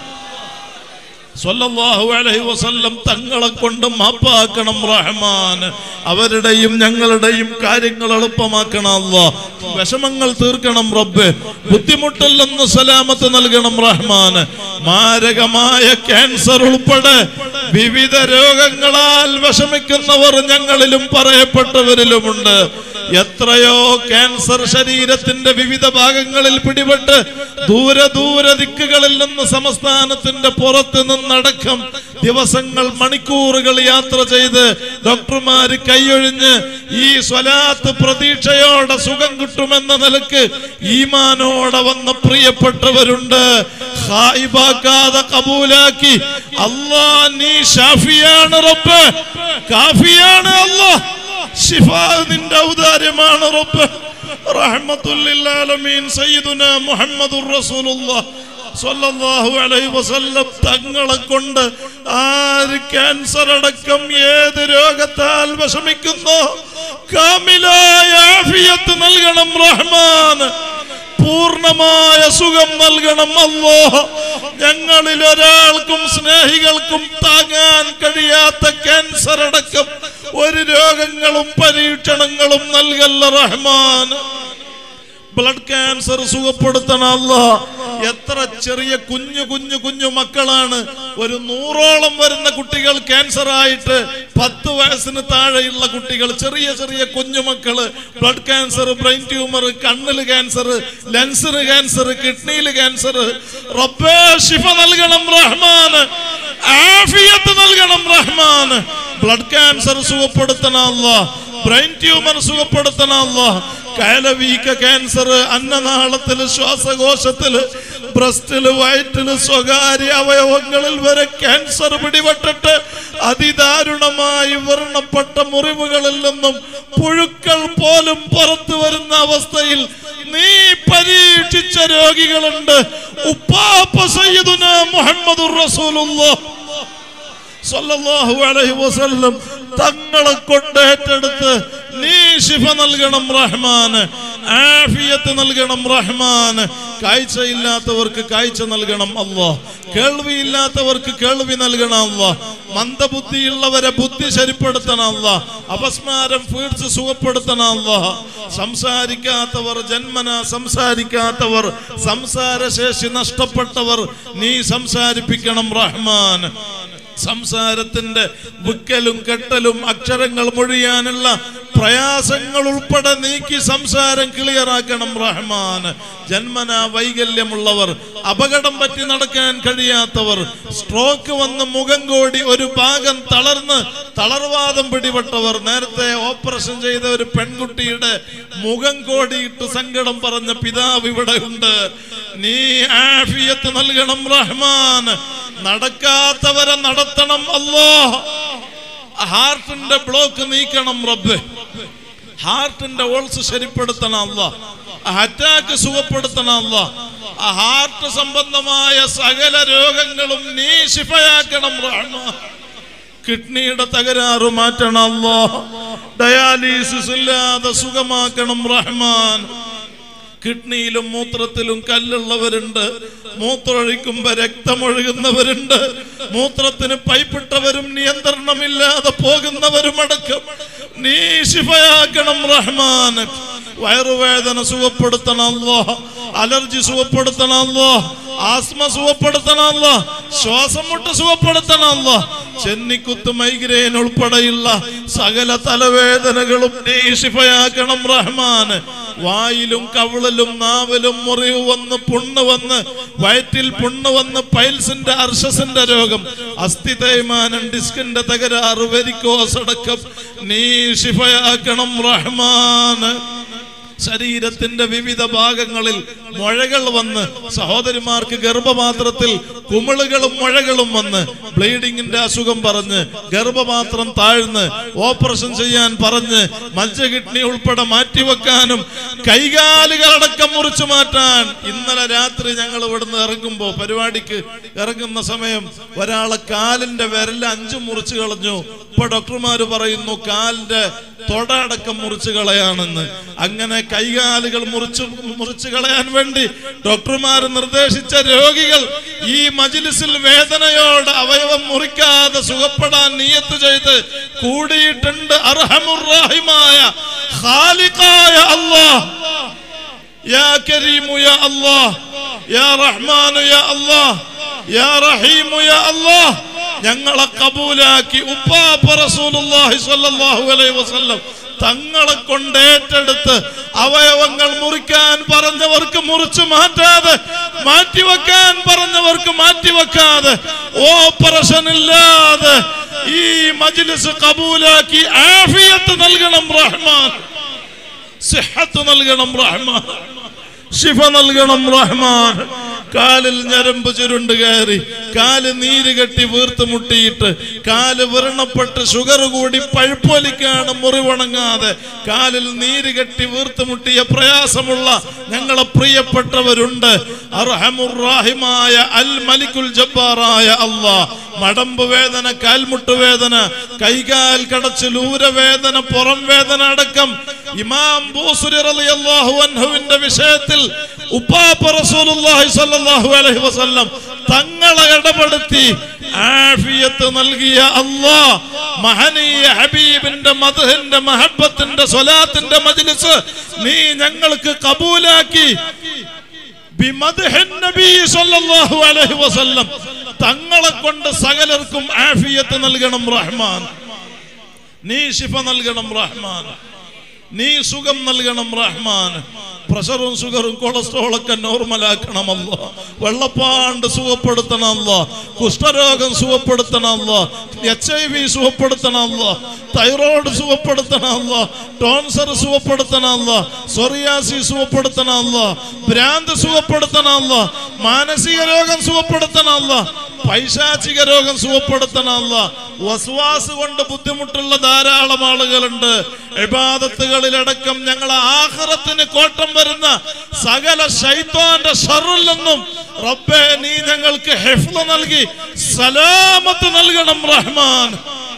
[SPEAKER 2] സ്വല്ലല്ലാഹു അലൈഹി വസല്ലം തങ്ങളെ കൊണ്ട് മാപ്പാക്കണം റഹ്മാൻ അവരുടെയും ഞങ്ങളുടെയും കാര്യങ്ങൾ എളുപ്പമാക്കണം അല്ലാ വിഷമങ്ങൾ തീർക്കണം റബ്ബ് ബുദ്ധിമുട്ടിൽ നിന്ന് സലാമത്ത് നൽകണം റഹ്മാൻ മാരകമായ ക്യാൻസർ ഉൾപ്പെടെ വിവിധ രോഗങ്ങളാൽ വിഷമിക്കുന്നവർ ഞങ്ങളിലും പറയപ്പെട്ടവരിലുമുണ്ട് എത്രയോ ക്യാൻസർ ശരീരത്തിന്റെ വിവിധ ഭാഗങ്ങളിൽ പിടിപെട്ട് ദൂര ദൂര ദിക്കുകളിൽ നിന്ന് സംസ്ഥാനത്തിന്റെ പുറത്ത് നിന്നടക്കം ദിവസങ്ങൾ മണിക്കൂറുകൾ യാത്ര ചെയ്ത് ഡോക്ടർമാര് കൈയൊഴിഞ്ഞ് ഈ സ്വലാത്ത് പ്രതീക്ഷയോടെ സുഖം കിട്ടുമെന്ന നിലക്ക് ഈമാനോടെ വന്ന പ്രിയപ്പെട്ടവരുണ്ട് ഹായിബാക്കാതെ കബൂലാക്കി അല്ലാ നീ ഷാഫിയാണ് റബ്ബ് കാഫിയാണ് അല്ലാ ഷിഫ നിന്റെ ഔദാര്യമാണ് റബ്ബ് റഹ്മത്തുല്ലാലമീൻ സയ്യിദുന മുഹമ്മദുർ റസൂലുള്ളാഹ് സ്വല്ലല്ലാഹു അലൈഹി വസല്ലം തങ്ങളെ കൊണ്ട് ആര് ക്യാൻസർ അടക്കം ഏത് രോഗത്താൽ വിഷമിക്കുന്നു കാമിലായ ആഫിയത്ത് നൽകണം റഹ്മാൻ പൂർണ്ണമായ സുഖം നൽകണം അല്ലോ ഞങ്ങളിൽ ഒരാൾക്കും സ്നേഹികൾക്കും താങ്ങാൻ കഴിയാത്ത ക്യാൻസർ അടക്കം ഒരു രോഗങ്ങളും പരീക്ഷണങ്ങളും നൽകല്ല റഹ്മാൻ ബ്ലഡ് ക്യാൻസർ സുഖപ്പെടുത്തണം അല്ല എത്ര ചെറിയ കുഞ്ഞു കുഞ്ഞു കുഞ്ഞു മക്കളാണ് ഒരു നൂറോളം വരുന്ന കുട്ടികൾ ക്യാൻസർ ആയിട്ട് പത്ത് വയസ്സിന് താഴെയുള്ള കുട്ടികൾ ചെറിയ ചെറിയ കുഞ്ഞു മക്കള് ബ്ലഡ് ക്യാൻസർ ബ്രെയിൻ ട്യൂമർ കണ്ണില് ക്യാൻസർ ലെൻസിന് ക്യാൻസർ കിഡ്നിയിൽ ക്യാൻസർ റബ്ബേ ശിഫ നൽകണം റഹ്മാന് ആഫിയത്ത് നൽകണം റഹ്മാന് ബ്ലഡ് ക്യാൻസർ സുഖപ്പെടുത്തണം അല്ല ബ്രെയിൻ ട്യൂമർ സുഖപ്പെടുത്തണം അല്ല കയലവീക്ക ക്യാൻസർ അന്നനാളത്തില് ശ്വാസകോശത്തില് ബ്രസ്റ്റില് വയറ്റില് സ്വകാര്യ അവയവങ്ങളിൽ വരെ ക്യാൻസർ പിടിപെട്ടിട്ട് അതിദാരുണമായി വർണ്ണപ്പെട്ട മുറിവുകളിൽ നിന്നും പുഴുക്കൾ പോലും പുറത്തു വരുന്ന അവസ്ഥയിൽ നീ പരീക്ഷിച്ച രോഗികളുണ്ട് ഉപ്പാപ്പ സയ്യിദുന മുഹമ്മദുർ റസൂലുള്ളാഹ് സല്ലല്ലാഹു അലൈഹി വസല്ലം തങ്ങളെ കൊണ്ട് ഏറ്റെടുത്ത് നീ ശിഫ നൽകണം റഹ്മാന് ആഫിയത്ത് നൽകണം റഹ്മാന് കാഴ്ചയില്ലാത്തവർക്ക് കാഴ്ച നൽകണം അല്ലാ കേൾവിയില്ലാത്തവർക്ക് കേൾവി നൽകണം അല്ലാ മന്ദബുദ്ധിയുള്ളവരെ ബുദ്ധി ശരിപ്പെടുത്തണം അല്ലാ അപസ്മാരം ഫീഡ്സ് സുഖപ്പെടുത്തണം അല്ലാ സംസാരിക്കാത്തവർ ജന്മന സംസാരിക്കാത്തവർ സംസാരശേഷി നഷ്ടപ്പെട്ടവർ നീ സംസാരിപ്പിക്കണം റഹ്മാൻ സംസാരത്തിന്റെ വിക്കലും കെട്ടലും അക്ഷരങ്ങൾ മൊഴിയാനുള്ള പ്രയാസങ്ങൾ ഉൾപ്പെടെ നീക്കി സംസാരം ക്ലിയറാക്കണം റഹ്മാൻ ജന്മന വൈകല്യമുള്ളവർ അപകടം പറ്റി നടക്കാൻ കഴിയാത്തവർ സ്ട്രോക്ക് വന്ന് മുഖം കോടി ഒരു ഭാഗം തളർന്ന് തളർവാദം പിടിപെട്ടവർ നേരത്തെ ഓപ്പറേഷൻ ചെയ്ത ഒരു പെൺകുട്ടിയുടെ മുഖം കോടിയിട്ട് സങ്കടം പറഞ്ഞ പിതാവ് ഇവിടെ ഉണ്ട് നീ ആഫിയത്ത് നൽകണം റഹ്മാൻ നടക്കാത്തവരെ നടത്തണം അല്ലോ ഹാർട്ടിന്റെ ബ്ലോക്ക് നീക്കണം റബ്ബ് ഹാർട്ടിന്റെ ഓൾസ് ശരിപ്പെടുത്തണം അല്ല അറ്റാക്ക് സുഖപ്പെടുത്തണം അല്ല ഹാർട്ട് സംബന്ധമായ സകല രോഗങ്ങളും നീ ശിഫയാക്കണം റഹ്മാൻ കിഡ്നിയുടെ തകരാറ് മാറ്റണം അല്ലോ ഡയാലിസിസ് ഇല്ലാതെ സുഖമാക്കണം റഹ്മാൻ കിഡ്നിയിലും മൂത്രത്തിലും കല്ലുള്ളവരുണ്ട് മൂത്രമൊഴിക്കുമ്പോ രക്തമൊഴുകുന്നവരുണ്ട് മൂത്രത്തിന് പൈപ്പിട്ടവരും നിയന്ത്രണമില്ലാതെ പോകുന്നവരും അടക്കം നീ ശിഫയാക്കണം റഹ്മാൻ വയറുവേദന സുഖപ്പെടുത്തണമല്ലോ അലർജി സുഖപ്പെടുത്തണമല്ലോ ആസ്മ സുഖപ്പെടുത്തണമല്ലോ ശ്വാസം മുട്ട് സുഖപ്പെടുത്തണമല്ലോ ചെന്നിക്കുത്ത് മൈഗ്രെയിൻ ഉൾപ്പെടെയുള്ള സകല തലവേദനകളും നീ ശിഫയാക്കണം റഹ്മാൻ വായിലും കവിളിലും നാവിലും മുറിവ് വന്ന് പുണ്ണ് വന്ന് വയറ്റിൽ പുണ്ണ് വന്ന് പൈൽസിന്റെ അർഷസിന്റെ രോഗം അസ്ഥി തേയ്മാനം ഡിസ്കിന്റെ തകരാറ് വെരിക്കോസ് അടക്കം നീ ശിഫയാക്കണം റഹ്മാന് ശരീരത്തിന്റെ വിവിധ ഭാഗങ്ങളിൽ മുഴകൾ വന്ന് സഹോദരിമാർക്ക് ഗർഭപാത്രത്തിൽ കുമിളുകളും മുഴകളും വന്ന് ബ്ലീഡിങ്ങിന്റെ അസുഖം പറഞ്ഞ് ഗർഭപാത്രം താഴ്ന്ന് ഓപ്പറേഷൻ ചെയ്യാൻ പറഞ്ഞ് മജ്ജ കിഡ്നി ഉൾപ്പെടെ മാറ്റിവെക്കാനും കൈകാലുകളടക്കം മുറിച്ചു മാറ്റാൻ ഇന്നലെ രാത്രി ഞങ്ങൾ ഇവിടുന്ന് ഇറങ്ങുമ്പോ പരിപാടിക്ക് ഇറങ്ങുന്ന സമയം ഒരാളെ കാലിന്റെ വിരല് അഞ്ചു മുറിച്ചു കളഞ്ഞു ഇപ്പൊ ഡോക്ടർമാര് പറയുന്നു കാലിന്റെ തൊട അടക്കം മുറിച്ചു കളയാണെന്ന് അങ്ങനെ കൈകാലുകൾ മുറിച്ചു മുറിച്ചു കളയാൻ വേണ്ടി ഡോക്ടർമാർ നിർദ്ദേശിച്ച രോഗികൾ ഈ മജിലിസിൽ വേദനയോടെ അവയവം മുറിക്കാതെ സുഖപ്പെടാൻ നിയത്ത് ചെയ്ത് കൂടിയിട്ടുണ്ട് അർഹമുറാഹിമായ ഖാലിഖായ അല്ലാഹ് യാ കരീമു യാ അല്ലാഹ് യാ റഹ്മാനു യാ അല്ലാഹ് യാ റഹീമു യാ അല്ലാഹ് ഞങ്ങളെ കബൂലാക്കി ഉപ്പാപ്പ റസൂലുള്ളാഹി സ്വല്ലല്ലാഹു അലൈഹി വസല്ലം തങ്ങളെ കൊണ്ട് ഏറ്റെടുത്ത് അവയവങ്ങൾ മുറിക്കാൻ പറഞ്ഞവർക്ക് മുറിച്ചു മാറ്റാതെ മാറ്റിവെക്കാൻ പറഞ്ഞവർക്ക് മാറ്റിവെക്കാതെ ഓപ്പറേഷൻ ഇല്ലാതെ ഈ മജ്ലിസ് കബൂലാക്കി ആഫിയത്ത് നൽകണം റഹ്മാൻ സിഹത്ത് നൽകണം റഹ്മാൻ ശിഫ നൽകണം റഹ്മാൻ കാലിൽ ഞരമ്പ് ചുരുണ്ട് കയറി കാല് നീര് കെട്ടി വീർത്ത് മുട്ടിയിട്ട് കാല് വ്രണപ്പെട്ട് ഷുഗർ കൂടി പഴുപ്പൊലിക്കാണ് മുറിവണങ്ങാതെ കാലിൽ നീര് കെട്ടി വീർത്ത് മുട്ടിയ പ്രയാസമുള്ള ഞങ്ങളെ പ്രിയപ്പെട്ടവരുണ്ട് അർഹമുറാഹിമായ അൽ മലിക്കുൽ ജബ്ബാറായ അള്ളാ മടമ്പ് വേദന കാൽമുട്ട് വേദന കൈകാൽ കടച്ചിൽ ഊരവേദന പുറം വേദന അടക്കം ഇമാം ബൂസുരി റളിയല്ലാഹു അൻഹുവിന്റെ വിഷയത്തിൽ ഉപ്പാപ്പ റസൂലുള്ളാഹി സ്വല്ലല്ലാഹു അലൈഹി വസല്ലം തങ്ങളെ ഇടപെടുത്തി ആഫിയത്ത് നൽകിയ അല്ലാ മഹനീയ ഹബീബിന്റെ മദ്ഹിന്റെ മഹബത്തിന്റെ സ്വലാത്തിന്റെ മജ്ലിസ് നീ ഞങ്ങൾക്ക് കബൂലാക്കി ബിമദ്ഹിൻ നബി സ്വല്ലല്ലാഹു അലൈഹി വസല്ലം തങ്ങളെ കൊണ്ട് സകലർക്കും ആഫിയത്ത് നൽകണം റഹ്മാൻ നീ ശിഫ നൽകണം റഹ്മാൻ നീ സുഖം നൽകണം റഹ്മാൻ പ്രഷറും ഷുഗറും കൊളസ്ട്രോളൊക്കെ നോർമലാക്കണമല്ല വെള്ളപ്പാണ്ട് സുഖപ്പെടുത്തണമല്ല കുഷ്ഠരോഗം സുഖപ്പെടുത്തണമല്ല എച്ച് ഐ വി സുഖപ്പെടുത്തണമല്ല തൈറോയ്ഡ് സുഖപ്പെടുത്തണമല്ല ടോൺസർ സുഖപ്പെടുത്തണമല്ല സൊറിയാസി സുഖപ്പെടുത്തണമല്ല ഭ്രാന്ത് സുഖപ്പെടുത്തണമല്ല മാനസിക രോഗം സുഖപ്പെടുത്തണമല്ല പൈശാചിക രോഗം സുഖപ്പെടുത്തണമല്ല വസ്വാസ് കൊണ്ട് ബുദ്ധിമുട്ടുള്ള ധാരാളം ആളുകളുണ്ട് ഇബാദത്തുകളിലടക്കം ഞങ്ങൾ ആഹ്റത്തിന് കോട്ടം വരുന്ന സകല ശൈത്താന്റെ ഷറിൽ നിന്നും റബ്ബേ നീ ഞങ്ങൾക്ക് ഹെഫ്ല നൽകി സലാമത്ത് നൽകണം റഹ്മാൻ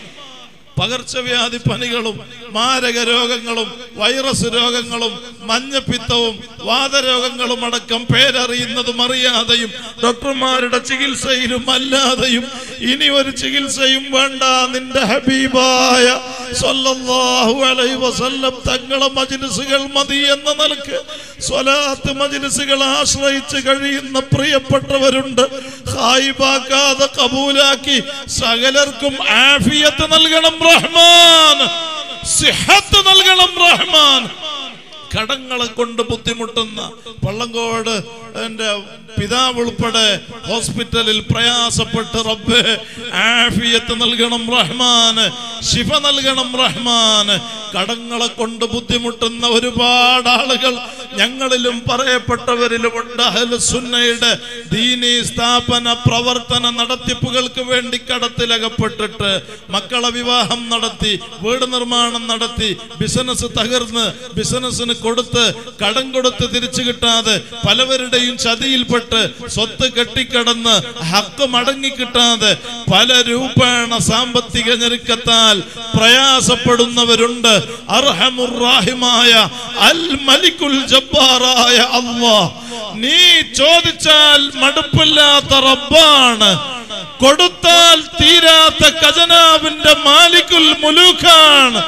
[SPEAKER 2] പകർച്ചവ്യാധി പനികളും മാരക രോഗങ്ങളും വൈറസ് രോഗങ്ങളും മഞ്ഞപ്പിത്തവും വാതരോഗങ്ങളും അടക്കം പേരറിയുന്നതും അറിയാതെയും ഡോക്ടർമാരുടെ ചികിത്സയിലും അല്ലാതെയും ഇനി ഒരു ചികിത്സയും വേണ്ട നിന്റെ ഹബീബായ സ്വല്ലല്ലാഹു അലൈഹി വസല്ലം തങ്ങളെ മജ്ലിസുകൾ മതി എന്ന നിലക്ക് സ്വലാത്ത് മജ്ലിസുകൾ ആശ്രയിച്ച് കഴിയുന്ന പ്രിയപ്പെട്ടവരുണ്ട് ഹായിബാക്കാതെ കബൂലാക്കി സകലർക്കും ആഫിയത്ത് നൽകണം റഹ്മാൻ സിഹത്ത് നൽകണം റഹ്മാൻ കടങ്ങളെ കൊണ്ട് ബുദ്ധിമുട്ടുന്ന പള്ളങ്കോട് എൻ്റെ പിതാവ് ഉൾപ്പെടെ ഹോസ്പിറ്റലിൽ പ്രയാസപ്പെട്ട് റബ്ബ് ആഫിയത്ത് നൽകണം റഹ്മാന് ശിഫ നൽകണം റഹ്മാന് കടങ്ങളെ കൊണ്ട് ബുദ്ധിമുട്ടുന്ന ഒരുപാട് ആളുകൾ ഞങ്ങളിലും പറയപ്പെട്ടവരിലുമുണ്ട് അഹ്ലുസുന്നയുടെ ദീനി സ്ഥാപന പ്രവർത്തന നടത്തിപ്പുകൾക്ക് വേണ്ടി കടത്തിലകപ്പെട്ടിട്ട് മക്കളെ വിവാഹം നടത്തി വീട് നിർമ്മാണം നടത്തി ബിസിനസ് തകർന്ന് ബിസിനസ്സിന് കൊടുത്ത് കടം കൊടുത്ത് തിരിച്ചു കിട്ടാതെ പലവരുടെയും ചതിയിൽപ്പെട്ട് സ്വത്ത് കെട്ടിക്കടന്ന് ഹക്ക് മടങ്ങി കിട്ടാതെ പല രൂപേണ സാമ്പത്തിക ഞെരുക്കത്താൽ പ്രയാസപ്പെടുന്നവരുണ്ട് അർഹമുറാഹിമായ അൽ മലിക്കുൽ ജബ്ബാറായ അള്ളാഹ് നീ ചോദിച്ചാൽ മടുപ്പില്ലാത്ത റബ്ബാണ് കൊടുത്താൽ തീരാത്ത ഖജനാവിന്റെ മാലിക്കുൽ മുലൂഖാണ്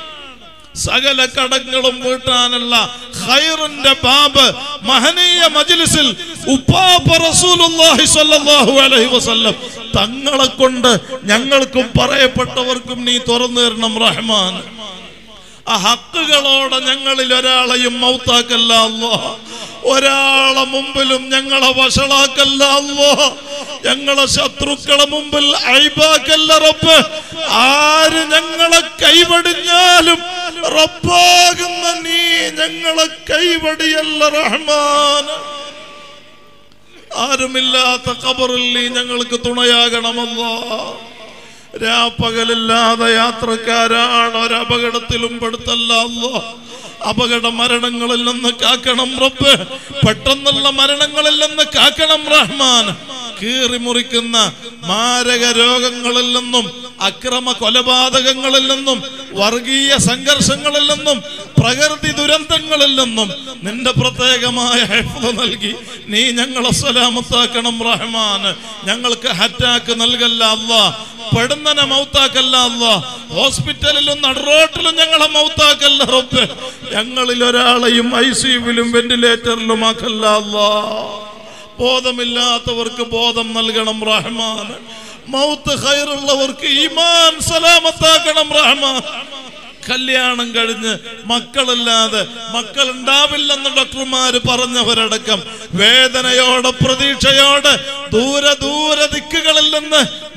[SPEAKER 2] സകല കടങ്ങളും വീട്ടാനുള്ള ഖൈറിന്റെ ബാബ് മഹനീയ മജ്ലിസിൽ ഉപ്പാപ്പ റസൂലുള്ളാഹി സ്വല്ലല്ലാഹു അലൈഹി വസല്ലം തങ്ങളെ കൊണ്ട് ഞങ്ങൾക്കും പറയപ്പെട്ടവർക്കും നീ തുറന്നു തരണം റഹ്മാൻ ആ ഹക്കുകളോടെ ഞങ്ങളിൽ ഒരാളെയും മൗത്താക്കല്ല അല്ലോ ഒരാളെ മുമ്പിലും ഞങ്ങളെ വഷളാക്കല്ല അല്ലോ ഞങ്ങളെ ശത്രുക്കളെ മുമ്പിൽ അയ്ബാക്കല്ല റബ്ബ് ആര് ഞങ്ങളെ കൈവടിഞ്ഞാലും റബ്ബാകുന്ന നീ ഞങ്ങളെ കൈവടിയല്ല റഹ്മാൻ ആരുമില്ലാത്ത ഖബറിൽ നീ ഞങ്ങൾക്ക് തുണയാകണമല്ലോ രാപ്പകലില്ലാതെ യാത്രക്കാരാണ് ഒരപകടത്തിലും പെടുത്തല്ല അല്ലോ അപകട മരണങ്ങളിൽ നിന്ന് കാക്കണം റബ്ബ് പെട്ടെന്നുള്ള മരണങ്ങളിൽ നിന്ന് കാക്കണം റഹ്മാൻ കീറി മുറിക്കുന്ന മാരക രോഗങ്ങളിൽ നിന്നും അക്രമ കൊലപാതകങ്ങളിൽ നിന്നും വർഗീയ സംഘർഷങ്ങളിൽ നിന്നും പ്രകൃതി ദുരന്തങ്ങളിൽ നിന്നും നിന്റെ പ്രത്യേകമായ ഹെഫ്ള് നൽകി നീ ഞങ്ങളെ സലാമത്താക്കണം റഹ്മാൻ ഞങ്ങൾക്ക് ഹറ്റാക്ക് നൽകല്ല അല്ലാ പെടുന്നനെ മൗത്താക്കല്ല അല്ലാ ഹോസ്പിറ്റലിലും നടുറോട്ടിലും ഞങ്ങളെ മൗത്താക്കല്ല റബ്ബ് ഞങ്ങളിൽ ഒരാളെയും ഐ സിയുവിലും വെന്റിലേറ്ററിലും ആക്കല്ല അല്ലാ ബോധമില്ലാത്തവർക്ക് ബോധം നൽകണം റഹ്മാൻ മൗത്ത് ഖൈറുള്ളവർക്ക് ഈമാൻ സലാമത്താക്കണം റഹ്മാൻ കല്യാണം കഴിഞ്ഞ് മക്കളില്ലാതെ മക്കൾ ഉണ്ടാവില്ലെന്ന് ഡോക്ടർമാര് പറഞ്ഞവരടക്കം വേദനയോടെ പ്രതീക്ഷയോടെ ദൂരെ ദൂരെ ദിക്കുകളിൽ നിന്ന്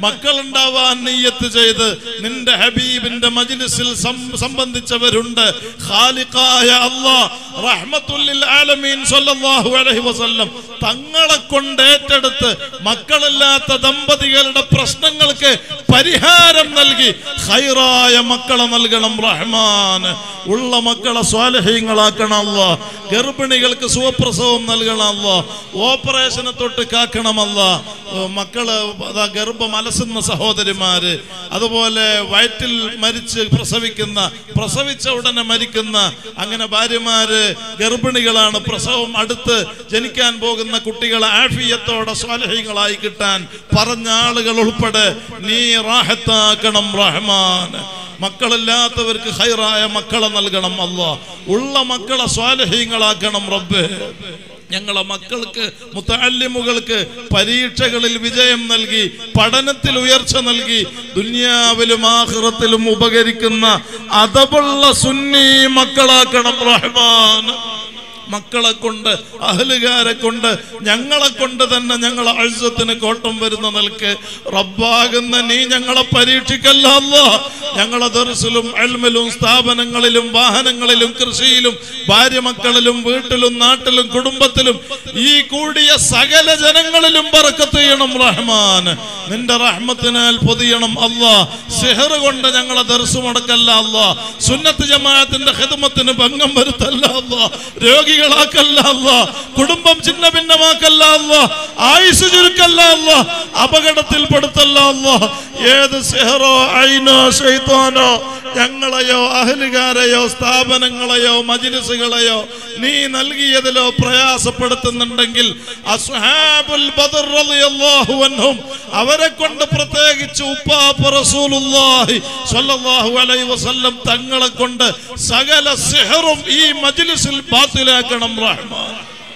[SPEAKER 2] മക്കളുണ്ടാവാൻ നീയത്ത് ചെയ്ത് നിന്റെ ഹബീബിന്റെ മജ്ലിസിൽ സം- സംബന്ധിച്ചവരുണ്ട് ഖാലിഖായ അല്ലാഹ് റഹ്മത്തുല്ലിൽ ആലമീൻ സ്വല്ലല്ലാഹു അലൈഹി വസല്ലം തങ്ങളെ കൊണ്ട് ഏറ്റെടുത്ത് മക്കളില്ലാത്ത ദമ്പതികളുടെ പ്രശ്നങ്ങൾക്ക് പരിഹാരം നൽകി ഖൈറായ മക്കളെ നൽകണം റഹ്മാൻ ഉള്ള മക്കളെ സ്വാലഹ്യങ്ങളാക്കണം അല്ലാ ഗർഭിണികൾക്ക് സുഖപ്രസവം നൽകണം അല്ലാ ഓപ്പറേഷനെ തൊട്ട് കാക്കണമല്ല മക്കള് അതാ ഗർഭം അലസുന്ന സഹോദരിമാര് അതുപോലെ വയറ്റിൽ മരിച്ച് പ്രസവിക്കുന്ന പ്രസവിച്ച ഉടനെ മരിക്കുന്ന അങ്ങനെ ഭാര്യമാര് ഗർഭിണികളാണ് പ്രസവം അടുത്ത് ജനിക്കാൻ പോകുന്ന കുട്ടികളെ ആഫിയത്തോടെ സ്വാലഹ്യങ്ങളായി കിട്ടാൻ പറഞ്ഞ ആളുകൾ ഉൾപ്പെടെ നീ റാഹത്താക്കണം റഹ്മാൻ മക്കളില്ലാത്തവർക്ക് ഹൈറായ മക്കളെ നൽകണം അല്ല ഉള്ള മക്കളെ സ്വാലഹ്യങ്ങളാക്കണം റബ്ബേ ഞങ്ങളെ മക്കൾക്ക് മുത്തല്ലിമുകൾക്ക് പരീക്ഷകളിൽ വിജയം നൽകി പഠനത്തിൽ ഉയർച്ച നൽകി ദുനിയാവിലും ആഹ്റത്തിലും ഉപകരിക്കുന്ന അതവുള്ള സുന്നി മക്കളാക്കണം റഹ്മാൻ മക്കളെ കൊണ്ട് അഹലുകാരെ കൊണ്ട് ഞങ്ങളെ കൊണ്ട് തന്നെ ഞങ്ങളെ അഴുസത്തിന് കോട്ടം വരുന്ന നിൽക്ക് റബ്ബാകുന്ന നീ ഞങ്ങളെ പരീക്ഷിക്കല്ല അല്ലാ. ഞങ്ങളെ ദർസിലും അൽമിലും സ്ഥാപനങ്ങളിലും വാഹനങ്ങളിലും കൃഷിയിലും ഭാര്യ മക്കളിലും വീട്ടിലും നാട്ടിലും കുടുംബത്തിലും ഈ കൂടിയ സകല ജനങ്ങളിലും പറക്കത്ത് ചെയ്യണം റഹ്മാൻ നിന്റെ റഹ്മത്തിനാൽ പൊതിയണം അല്ലാ സിഹർ കൊണ്ട് ഞങ്ങളെ ദർസ് മുടക്കല്ല അല്ലാ സുന്നത്ത് ജമാഅത്തിന്റെ ഹിദമത്തിന് ഭംഗം വരുത്തല്ല അല്ലാ രോഗികളാക്കല്ല അല്ലാ കുടുംബം ചിന്ന ഭിന്നമാക്കല്ല അല്ലാ ആയുസ് ചുരുക്കല്ല അല്ലാ അപകടത്തിൽ പെടുത്തല്ല അല്ലാ ഏത് സിഹറോ ഐനോ ഷെയ്ത്താനോ ഞങ്ങളെയോ അഹലുകാരെയോ സ്ഥാപനങ്ങളെയോ മജിലിസുകളെയോ നീ നൽകിയതിലോ പ്രയാസപ്പെടുത്തുന്നുണ്ടെങ്കിൽ അസ്ഹാബുൽ ബദർ റളിയല്ലാഹു അൻഹും അവരെ കൊണ്ട് പ്രത്യേകിച്ച് ഉപ്പാപ്പ റസൂലുള്ളാഹി സ്വല്ലല്ലാഹു അലൈഹി വസല്ലം തങ്ങളെ കൊണ്ട് സകല സിഹറും ഈ മജ്ലിസിൽ ബാത്തിലാക്കണം റഹ്മാൻ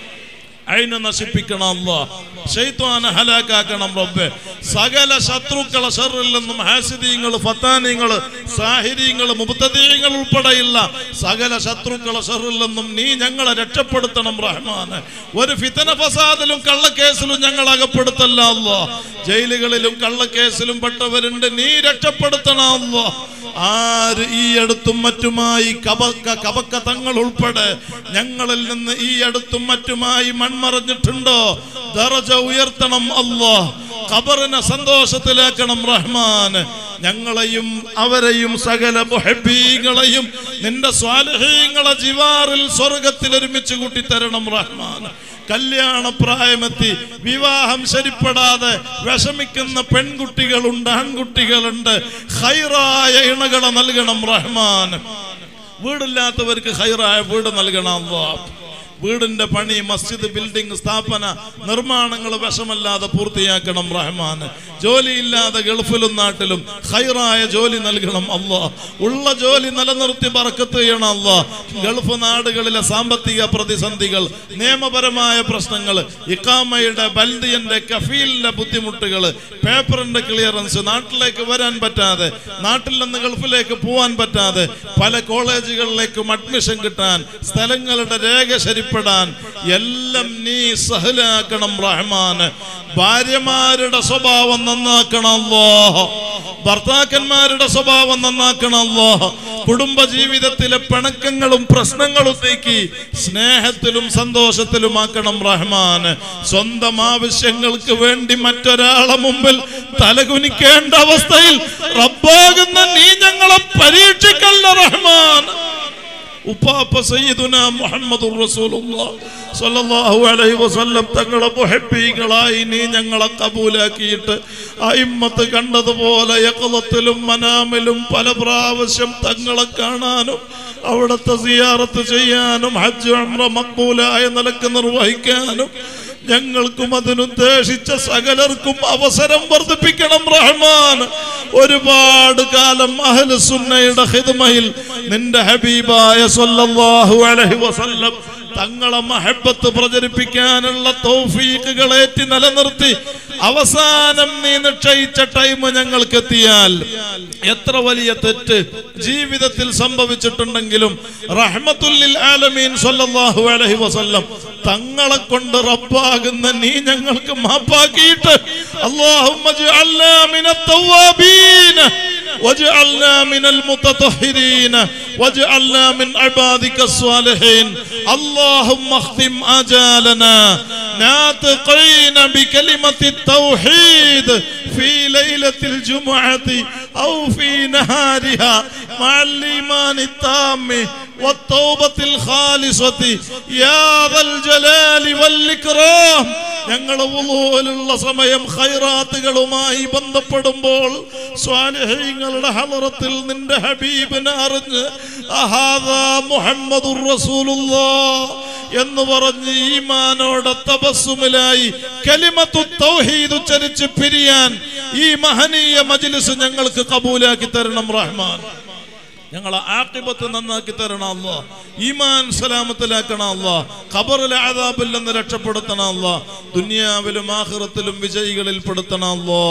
[SPEAKER 2] അയിന് നശിപ്പിക്കണം അല്ലാ ഷെയ്ത്വാനെ ഹലാക്കാക്കണം റബ്ബെ സകല ശത്രുക്കളെ ഷറിൽ നിന്നും ഹാസിദീങ്ങൾ ഫത്താനീങ്ങൾ സാഹിരീങ്ങൾ മുബത്തദീങ്ങൾ ഉൾപ്പെടെയുള്ള സകല ശത്രുക്കളെ ഷറിൽ നിന്നും നീ ഞങ്ങളെ രക്ഷപ്പെടുത്തണം റഹ്മാന് ഒരു ഫിതന ഫസാദിലും കള്ളക്കേസിലും ഞങ്ങൾ അകപ്പെടുത്തല്ല അല്ലാ ജയിലുകളിലും കള്ളക്കേസിലും പെട്ടവരുണ്ട് നീ രക്ഷപ്പെടുത്തണം അല്ലാ ആര് ഈ അടുത്തും മറ്റുമായി കബക്ക കബക്ക തങ്ങൾ ഉൾപ്പെടെ ഞങ്ങളിൽ നിന്ന് ഈ അടുത്തും മറ്റുമായി മൺമറഞ്ഞിട്ടുണ്ടോ ദറജ ഉയർത്തണം അല്ലാ ഖബറിനെ സന്തോഷത്തിലാക്കണം റഹ്മാൻ ഞങ്ങളെയും അവരെയും സകല മുഹബീങ്ങളെയും നിന്റെ സ്വാലഹീങ്ങളെ ജിവാറിൽ സ്വർഗത്തിൽ ഒരുമിച്ച് കൂട്ടിത്തരണം റഹ്മാൻ കല്യാണ പ്രായമെത്തി വിവാഹം ശരിപ്പെടാതെ വിഷമിക്കുന്ന പെൺകുട്ടികളുണ്ട് ആൺകുട്ടികളുണ്ട് ഹൈറായ ഇണകളെ നൽകണം റഹ്മാൻ വീടില്ലാത്തവർക്ക് ഹൈറായ വീട് നൽകണം അല്ലാഹ്. വീടിന്റെ പണി മസ്ജിദ് ബിൽഡിംഗ് സ്ഥാപന നിർമ്മാണങ്ങൾ വിഷമല്ലാതെ പൂർത്തിയാക്കണം റഹ്മാൻ ജോലിയില്ലാതെ ഗൾഫിലും നാട്ടിലും ഹൈറായ ജോലി നൽകണം അല്ലാ ഉള്ള ജോലി നിലനിർത്തി പറക്കത്ത് ചെയ്യണം അല്ലാ ഗൾഫ് നാടുകളിലെ സാമ്പത്തിക പ്രതിസന്ധികൾ നിയമപരമായ പ്രശ്നങ്ങൾ ഇക്കാമയുടെ ബൽദിയന്റെ കഫീലിന്റെ ബുദ്ധിമുട്ടുകൾ പേപ്പറിന്റെ ക്ലിയറൻസ് നാട്ടിലേക്ക് വരാൻ പറ്റാതെ നാട്ടിൽ നിന്ന് ഗൾഫിലേക്ക് പോവാൻ പറ്റാതെ പല കോളേജുകളിലേക്കും അഡ്മിഷൻ കിട്ടാൻ സ്ഥലങ്ങളുടെ രേഖ ശരിപ്പെടാൻ എല്ലാം നീ സഹലാക്കണം റഹ്മാന് ഭാര്യമാരുടെ സ്വഭാവം നന്നാക്കണമല്ലോ ഭർത്താക്കന്മാരുടെ സ്വഭാവം നന്നാക്കണമല്ലോ കുടുംബ ജീവിതത്തിലെ പിണക്കങ്ങളും പ്രശ്നങ്ങളും നീക്കി സ്നേഹത്തിലും സന്തോഷത്തിലുമാക്കണം റഹ്മാൻ സ്വന്തം ആവശ്യങ്ങൾക്ക് വേണ്ടി മറ്റൊരാളെ മുമ്പിൽ തലകുനിക്കേണ്ട അവസ്ഥയിൽ റബ്ബാകുന്ന നീ ഞങ്ങളെ പരീക്ഷിക്കല്ല റഹ്മാൻ ഉപ്പാപ്പ സയ്യിദുന മുഹമ്മദുർ റസൂലുള്ളാഹ് സ്വല്ലല്ലാഹു അലൈഹി വസല്ലം തങ്ങളെ മുഹബ്ബീകളായി നീ ഞങ്ങളെ കബൂലാക്കിയിട്ട് അയിമ്മത്ത് കണ്ടതുപോലെ യഖലത്തിലും മനാമിലും പല പ്രാവശ്യം തങ്ങളെ കാണാനും അവിടുത്തെ സിയാറത്ത് ചെയ്യാനും ഹജ്ജ് ഉംറ മക്ബൂലായ നിലക്ക് നിർവഹിക്കാനും ഞങ്ങൾക്കും അതിനുദ്ദേശിച്ച സകലർക്കും അവസരം വർദ്ധിപ്പിക്കണം റഹ്മാൻ ഒരുപാട് കാലം അഹ്ല സുന്നയുടെ ഹിദ്മയിൽ നിന്റെ ഹബീബായ സല്ലല്ലാഹു അലൈഹി വസല്ലം തങ്ങളെ മഹബത്ത് പ്രചരിപ്പിക്കാനുള്ള തൗഫീഖുകളേറ്റി നിലനിർത്തി അവസാനം നീ നിശ്ചയിച്ച ടൈം ഞങ്ങൾക്ക് എത്തിയാൽ എത്ര വലിയ തെറ്റ് ജീവിതത്തിൽ സംഭവിച്ചിട്ടുണ്ടെങ്കിലും റഹ്മത്തുല്ലിൽ ആലമീൻ സല്ലല്ലാഹു അലൈഹി വസല്ലം തങ്ങളെ കൊണ്ട് റബ്ബാകുന്ന നീ ഞങ്ങൾക്ക് മാപ്പാക്കിയിട്ട് അല്ലാഹുമ്മ ജഅൽനാ മിനത്ത് തവ്വാബീൻ واجعلنا من المتطهرين واجعلنا من عبادك الصالحين اللهم اختم آجالنا ناطقين بكلمة التوحيد في ليلة الجمعة أو في نهارها مع الإيمان التام والتوبة الخالصة يا ذا الجلال والإكرام ഞങ്ങൾ ഉള്ള സമയം ഖൈറാത്തുകളുമായി ബന്ധപ്പെടുമ്പോൾ സ്വാലിഹീങ്ങളുടെ ഹലറത്തിൽ നിന്റെ ഹബീബിനെ അറിഞ്ഞ് അഹാദാ മുഹമ്മദുർ റസൂലുള്ളാഹ് എന്ന് പറഞ്ഞ് ഈമാനോടെ തപസ്സുമിലായി കലിമത്തു തൗഹീദ് ഉച്ചരിച്ച് പിരിയാൻ ഈ മഹനീയ മജ്ലിസ് ഞങ്ങൾക്ക് കബൂലാക്കി തരണം റഹ്മാൻ ഞങ്ങളെ ആക്കിബത്ത് നന്നാക്കി തരണം അല്ല ഈമാൻ സലാമത്തിലാക്കണം അല്ല ഖബറിലെ ആദാബിൽ നിന്ന് രക്ഷപ്പെടുത്തണം അല്ല ദുനിയാവിലും ആഖിറത്തിലും വിജയികളിൽ പെടുത്തണം അല്ലോ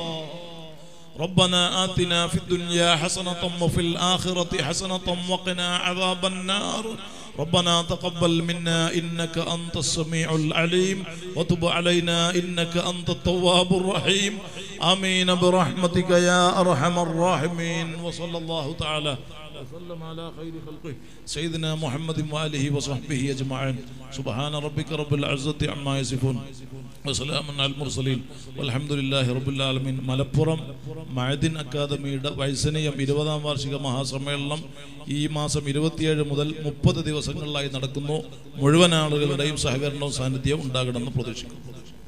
[SPEAKER 2] ربنا آتنا في الدنيا حسنة وفي الآخرة حسنة وقنا عذاب النار ربنا تقبل منا إنك أنت السميع العليم وتب علينا إنك أنت التواب الرحيم آمين برحمتك يا أرحم الراحمين وصلى الله تعالى وسلم على خير خلقه سيدنا محمد وآله وصحبه أجمعين سبحان ربك رب العزة عما يصفون وسلام على المرسلين والحمد لله رب العالمين മലപ്പുറം മഴദിൻ അക്കാദമിയുടെ വൈസനീയം ഇരുപതാം വാർഷിക മഹാസമ്മേളനം ഈ മാസം ഇരുപത്തിയേഴ് മുതൽ മുപ്പത് ദിവസങ്ങളിലായി നടക്കുന്നു മുഴുവൻ ആളുകളുടെയും സഹകരണവും സാന്നിധ്യവും ഉണ്ടാകണമെന്ന് പ്രതീക്ഷിക്കുന്നു